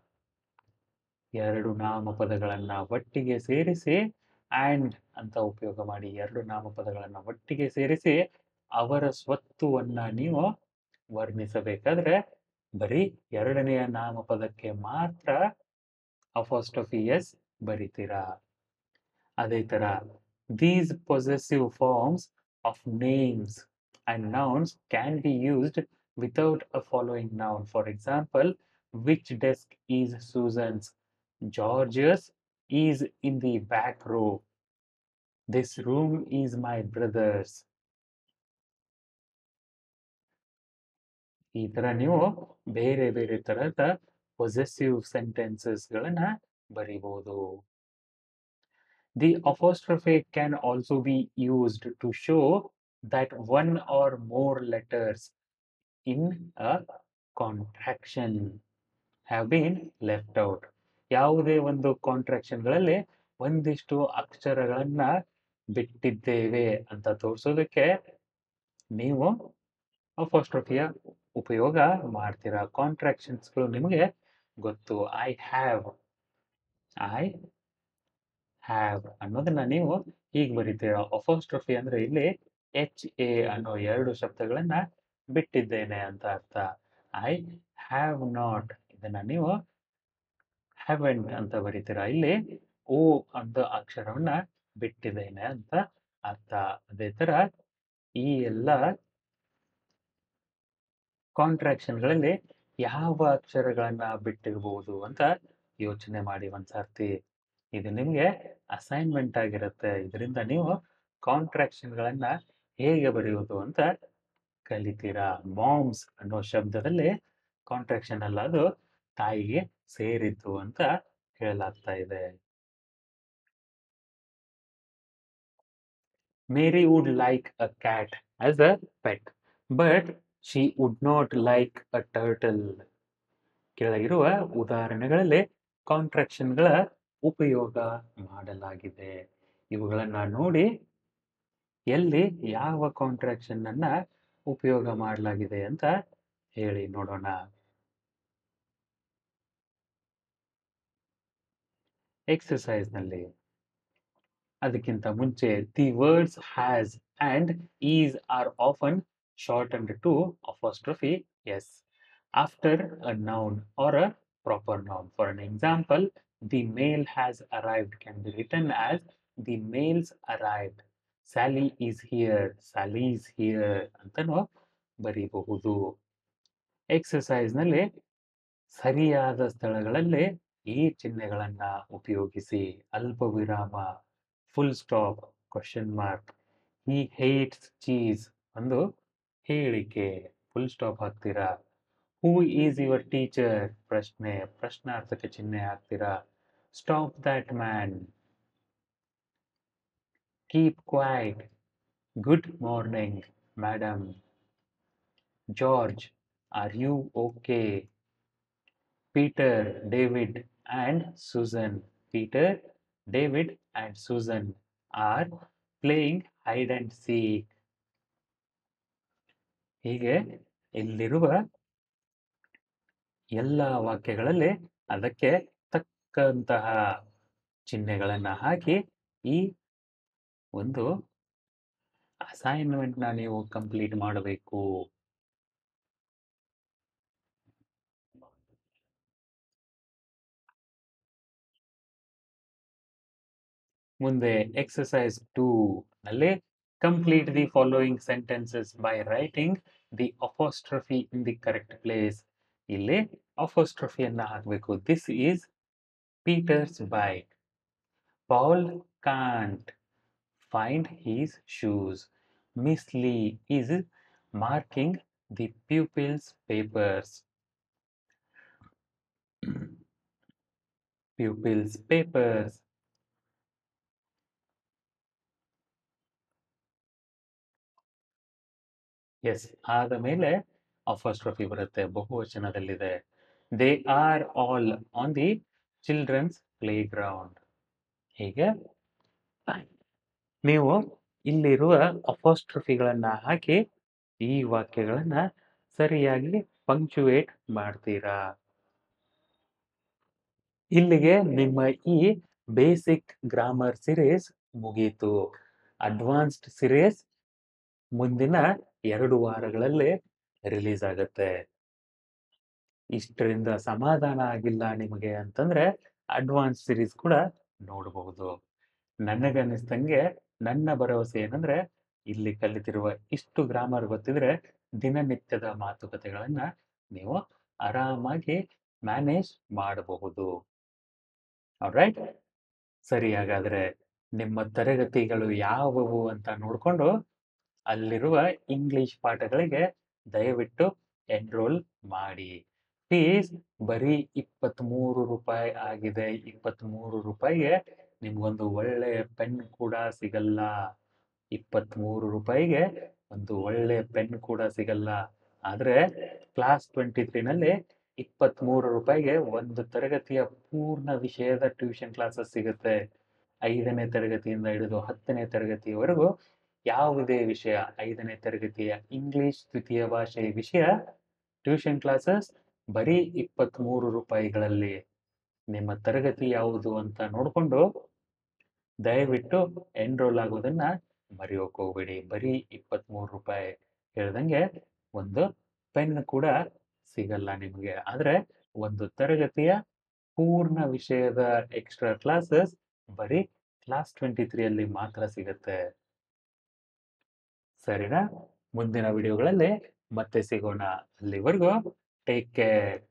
ಎರಡು ನಾಮಪದಗಳನ್ನ ಒಟ್ಟಿಗೆ ಸೇರಿಸಿ ಆ್ಯಂಡ್ ಅಂತ ಉಪಯೋಗ ಮಾಡಿ ಎರಡು ನಾಮಪದಗಳನ್ನ ಒಟ್ಟಿಗೆ ಸೇರಿಸಿ ಅವರ ಸ್ವತ್ತುವನ್ನ ನೀವು ವರ್ಣಿಸಬೇಕಾದ್ರೆ ಬರೀ ಎರಡನೆಯ ನಾಮಪದಕ್ಕೆ ಮಾತ್ರ ಅಫೋಸ್ಟಫಿಯಸ್ ಬರಿತೀರಾ ಅದೇ ತರ these possessive forms of names and nouns can be used without a following noun. For example, which desk is Susan's? George's is in the back row. This room is my brother's. ಈ ತರ ನೀವು ಬೇರೆ ಬೇರೆ ತರಹದ possessive ಸೆಂಟೆನ್ಸಸ್ಗಳನ್ನ ಬರಿಬಹುದು the apostrophe can also be used to show that one or more letters in a contraction have been left out. ಯಾವುದೇ ಒಂದು ಕಾಂಟ್ರಾಕ್ಷನ್ಗಳಲ್ಲಿ ಒಂದಿಷ್ಟು ಅಕ್ಷರಗಳನ್ನ ಬಿಟ್ಟಿದ್ದೇವೆ ಅಂತ ತೋರಿಸೋದಕ್ಕೆ ನೀವು ಅಪೋಸ್ಟ್ರಫಿಯ ಉಪಯೋಗ ಮಾಡ್ತೀರಾ ಕಾಂಟ್ರಾಕ್ಷನ್ಸ್ಗಳು ನಿಮಗೆ ಗೊತ್ತು ಐ ಹ್ಯಾವ್ ಐ ಹ್ಯಾವ್ ಅನ್ನೋದನ್ನ ನೀವು ಹೀಗೆ ಬರೀತೀರಾ ಅಪೋಸ್ಟ್ರಫಿ ಅಂದ್ರೆ ಇಲ್ಲಿ ಎಚ್ ಎ ಅನ್ನೋ ಎರಡು ಶಬ್ದಗಳನ್ನ ಬಿಟ್ಟಿದ್ದೇನೆ ಅಂತ ಅರ್ಥ ಐ ಹ್ಯಾವ್ ನಾಟ್ ಇದನ್ನ ನೀವು ಹ್ಯಾವೆಂಟ್ ಅಂತ ಬರೀತೀರಾ ಇಲ್ಲಿ ಓ ಅಂತ ಅಕ್ಷರವನ್ನ ಬಿಟ್ಟಿದ್ದೇನೆ ಅಂತ ಅರ್ಥ ಅದೇ ತರ ಈ ಎಲ್ಲ ಕಾಂಟ್ರಾಕ್ಷನ್ಗಳಲ್ಲಿ ಯಾವ ಅಕ್ಷರಗಳನ್ನ ಬಿಟ್ಟಿರ್ಬೋದು ಅಂತ ಯೋಚನೆ ಮಾಡಿ ಒಂದ್ಸರ್ತಿ ಇದು ನಿಮ್ಗೆ ಅಸೈನ್ಮೆಂಟ್ ಆಗಿರುತ್ತೆ ಇದರಿಂದ ನೀವು ಕಾಂಟ್ರಾಕ್ಷನ್ಗಳನ್ನ ಹೇಗೆ ಬರೆಯುವುದು ಅಂತ ಕಲಿತೀರಾ ಮಾಮ್ಸ್ ಅನ್ನೋ ಶಬ್ದದಲ್ಲಿ ಕಾಂಟ್ರಾಕ್ಷನ್ ಅಲ್ಲ ಅದು ತಾಯಿಗೆ ಸೇರಿದ್ದು ಅಂತ ಹೇಳಲಾಗ್ತಾ ಇದೆ Mary would like a cat as a pet but she would not like a turtle ಕೆಳಗಿರುವ ಉದಾಹರಣೆಗಳಲ್ಲಿ ಕಾಂಟ್ರಾಕ್ಷನ್ಗಳ ಉಪಯೋಗ ಮಾಡಲಾಗಿದೆ ಇವುಗಳನ್ನ ನೋಡಿ ಎಲ್ಲಿ ಯಾವ ಕಾಂಟ್ರಾಕ್ಷನ್ ಅನ್ನ ಉಪಯೋಗ ಮಾಡಲಾಗಿದೆ ಅಂತ ಹೇಳಿ ನೋಡೋಣ ಎಕ್ಸಸೈಸ್ ನಲ್ಲಿ ಅದಕ್ಕಿಂತ ಮುಂಚೆ the words has and is are often shortened to apostrophe S after a noun or a proper noun for an example the mail has arrived can be return as the mail's arrived Sally is here Sally's is ಹಿಯರ್ ಅಂತನೂ ಬರೀಬಹುದು ಎಕ್ಸಸೈಸ್ನಲ್ಲಿ ಸರಿಯಾದ ಸ್ಥಳಗಳಲ್ಲಿ ಈ ಚಿಹ್ನೆಗಳನ್ನ ಉಪಯೋಗಿಸಿ ಅಲ್ಪ ವಿರಾಮ full stop question mark he hates cheese ಒಂದು ಹೇಳಿಕೆ ಫುಲ್ ಸ್ಟಾಪ್ ಹಾಕ್ತೀರಾ ಹೂ ಈಸ್ ಯುವರ್ ಟೀಚರ್ ಪ್ರಶ್ನೆ ಪ್ರಶ್ನಾರ್ಥಕ ಚಿಹ್ನೆ ಹಾಕ್ತೀರಾ stop that man keep quiet good morning madam George are you okay Peter David and Susan. Peter, David, and Susan are playing hide and seek. ಹೀಗೆ ಇಲ್ಲಿರುವ ಎಲ್ಲ ವಾಕ್ಯಗಳಲ್ಲಿ ಅದಕ್ಕೆ ತಕ್ಕಂತಹ ಚಿಹ್ನೆಗಳನ್ನ ಹಾಕಿ ಈ ಒಂದು ಅಸೈನ್ಮೆಂಟ್ನ ನೀವು ಕಂಪ್ಲೀಟ್ ಮಾಡಬೇಕು ಮುಂದೆ ಎಕ್ಸಸೈಸ್ ಟೂ ನಲ್ಲಿ complete the following sentences by writing the apostrophe in the correct place ಇಲ್ಲಿ ಅಪೋಸ್ಟ್ರಫಿಯನ್ನ ಹಾಕಬೇಕು this is Peter's bike Paul can't find his shoes Miss Lee is marking the pupils' papers pupils papers S ಆದ ಮೇಲೆ ಅಫಸ್ಟ್ರಫಿ ಬರುತ್ತೆ ಬಹುವಚನದಲ್ಲಿದೆ they are all on the children's playground ಹೀಗೆ ನೀವು ಇಲ್ಲಿರುವ ಅಫೋಸ್ಟ್ರಫಿಗಳನ್ನ ಹಾಕಿ ಈ ವಾಕ್ಯಗಳನ್ನ ಸರಿಯಾಗಿ ಪಂಕ್ಚುವೇಟ್ ಮಾಡ್ತೀರಾ ಇಲ್ಲಿಗೆ ನಿಮ್ಮ ಈ ಬೇಸಿಕ್ ಗ್ರಾಮರ್ ಸಿರೀಸ್ ಮುಗೀತು ಅಡ್ವಾನ್ಸ್ಡ್ ಸಿರೀಸ್ ಮುಂದಿನ ಎರಡು ವಾರಗಳಲ್ಲಿ ರಿಲೀಸ್ ಆಗುತ್ತೆ ಇಷ್ಟರಿಂದ ಸಮಾಧಾನ ಆಗಿಲ್ಲ ನಿಮಗೆ ಅಂತಂದ್ರೆ ಅಡ್ವಾನ್ಸ್ ಸಿರೀಸ್ ಕೂಡ ನೋಡಬಹುದು ನನಗನ್ನಿಸ್ತಂಗೆ ನನ್ನ ಭರವಸೆ ಏನಂದ್ರೆ ಇಲ್ಲಿ ಕಲಿತಿರುವ ಇಷ್ಟು ಗ್ರಾಮರ್ ಗೊತ್ತಿದ್ರೆ ದಿನನಿತ್ಯದ ಮಾತುಕತೆಗಳನ್ನ ನೀವು ಆರಾಮಾಗಿ ಮ್ಯಾನೇಜ್ ಮಾಡಬಹುದು ರೈಟ್ ಸರಿ ಹಾಗಾದ್ರೆ ನಿಮ್ಮ ತರಗತಿಗಳು ಯಾವುವು ಅಂತ ನೋಡ್ಕೊಂಡು ಅಲ್ಲಿರುವ ಇಂಗ್ಲಿಷ್ ಪಾಠಗಳಿಗೆ ದಯವಿಟ್ಟು ಎನ್ರೋಲ್ ಮಾಡಿ ಫೀಸ್ ಬರೀ ಇಪ್ಪತ್ತ್ಮೂರು ರೂಪಾಯಿ ಆಗಿದೆ ಇಪ್ಪತ್ತ್ಮೂರು ರೂಪಾಯಿಗೆ ನಿಮ್ಗೊಂದು ಒಳ್ಳೆ ಪೆನ್ ಕೂಡ ಸಿಗಲ್ಲ ಇಪ್ಪತ್ತ್ಮೂರು ರೂಪಾಯಿಗೆ ಒಂದು ಒಳ್ಳೆ ಪೆನ್ ಕೂಡ ಸಿಗಲ್ಲ ಆದ್ರೆ ಕ್ಲಾಸ್ ಟ್ವೆಂಟಿ ತ್ರೀನಲ್ಲಿ ಇಪ್ಪತ್ತ್ಮೂರು ರೂಪಾಯಿಗೆ ಒಂದು ತರಗತಿಯ ಪೂರ್ಣ ವಿಷಯದ ಟ್ಯೂಷನ್ ಕ್ಲಾಸಸ್ ಸಿಗುತ್ತೆ ಐದನೇ ತರಗತಿಯಿಂದ ಹಿಡಿದು ಹತ್ತನೇ ತರಗತಿಯವರೆಗೂ ಯಾವುದೇ ವಿಷಯ ಐದನೇ ತರಗತಿಯ ಇಂಗ್ಲಿಷ್ ದ್ವಿತೀಯ ಭಾಷೆ ವಿಷಯ ಟ್ಯೂಷನ್ ಕ್ಲಾಸಸ್ ಬರೀ ಇಪ್ಪತ್ತ್ಮೂರು ರೂಪಾಯಿಗಳಲ್ಲಿ ನಿಮ್ಮ ತರಗತಿ ಯಾವುದು ಅಂತ ನೋಡಿಕೊಂಡು ದಯವಿಟ್ಟು ಎನ್ರೋಲ್ ಆಗೋದನ್ನ ಮರೆಯೋಕೆ ಹೋಗ್ಬೇಡಿ ಬರೀ ಇಪ್ಪತ್ತ್ಮೂರು ರೂಪಾಯಿ ಹೇಳ್ದಂಗೆ ಒಂದು ಪೆನ್ ಕೂಡ ಸಿಗಲ್ಲ ನಿಮಗೆ ಆದ್ರೆ ಒಂದು ತರಗತಿಯ ಪೂರ್ಣ ವಿಷಯದ ಎಕ್ಸ್ಟ್ರಾ ಕ್ಲಾಸಸ್ ಬರೀ ಕ್ಲಾಸ್ ಟ್ವೆಂಟಿ ತ್ರೀಯಲ್ಲಿ ಮಾತ್ರ ಸಿಗುತ್ತೆ ಸರಿನಾ ಮುಂದಿನ ವಿಡಿಯೋಗಳಲ್ಲಿ ಮತ್ತೆ ಸಿಗೋಣ ಅಲ್ಲಿವರೆಗೂ ಟೇಕ್ ಕೇರ್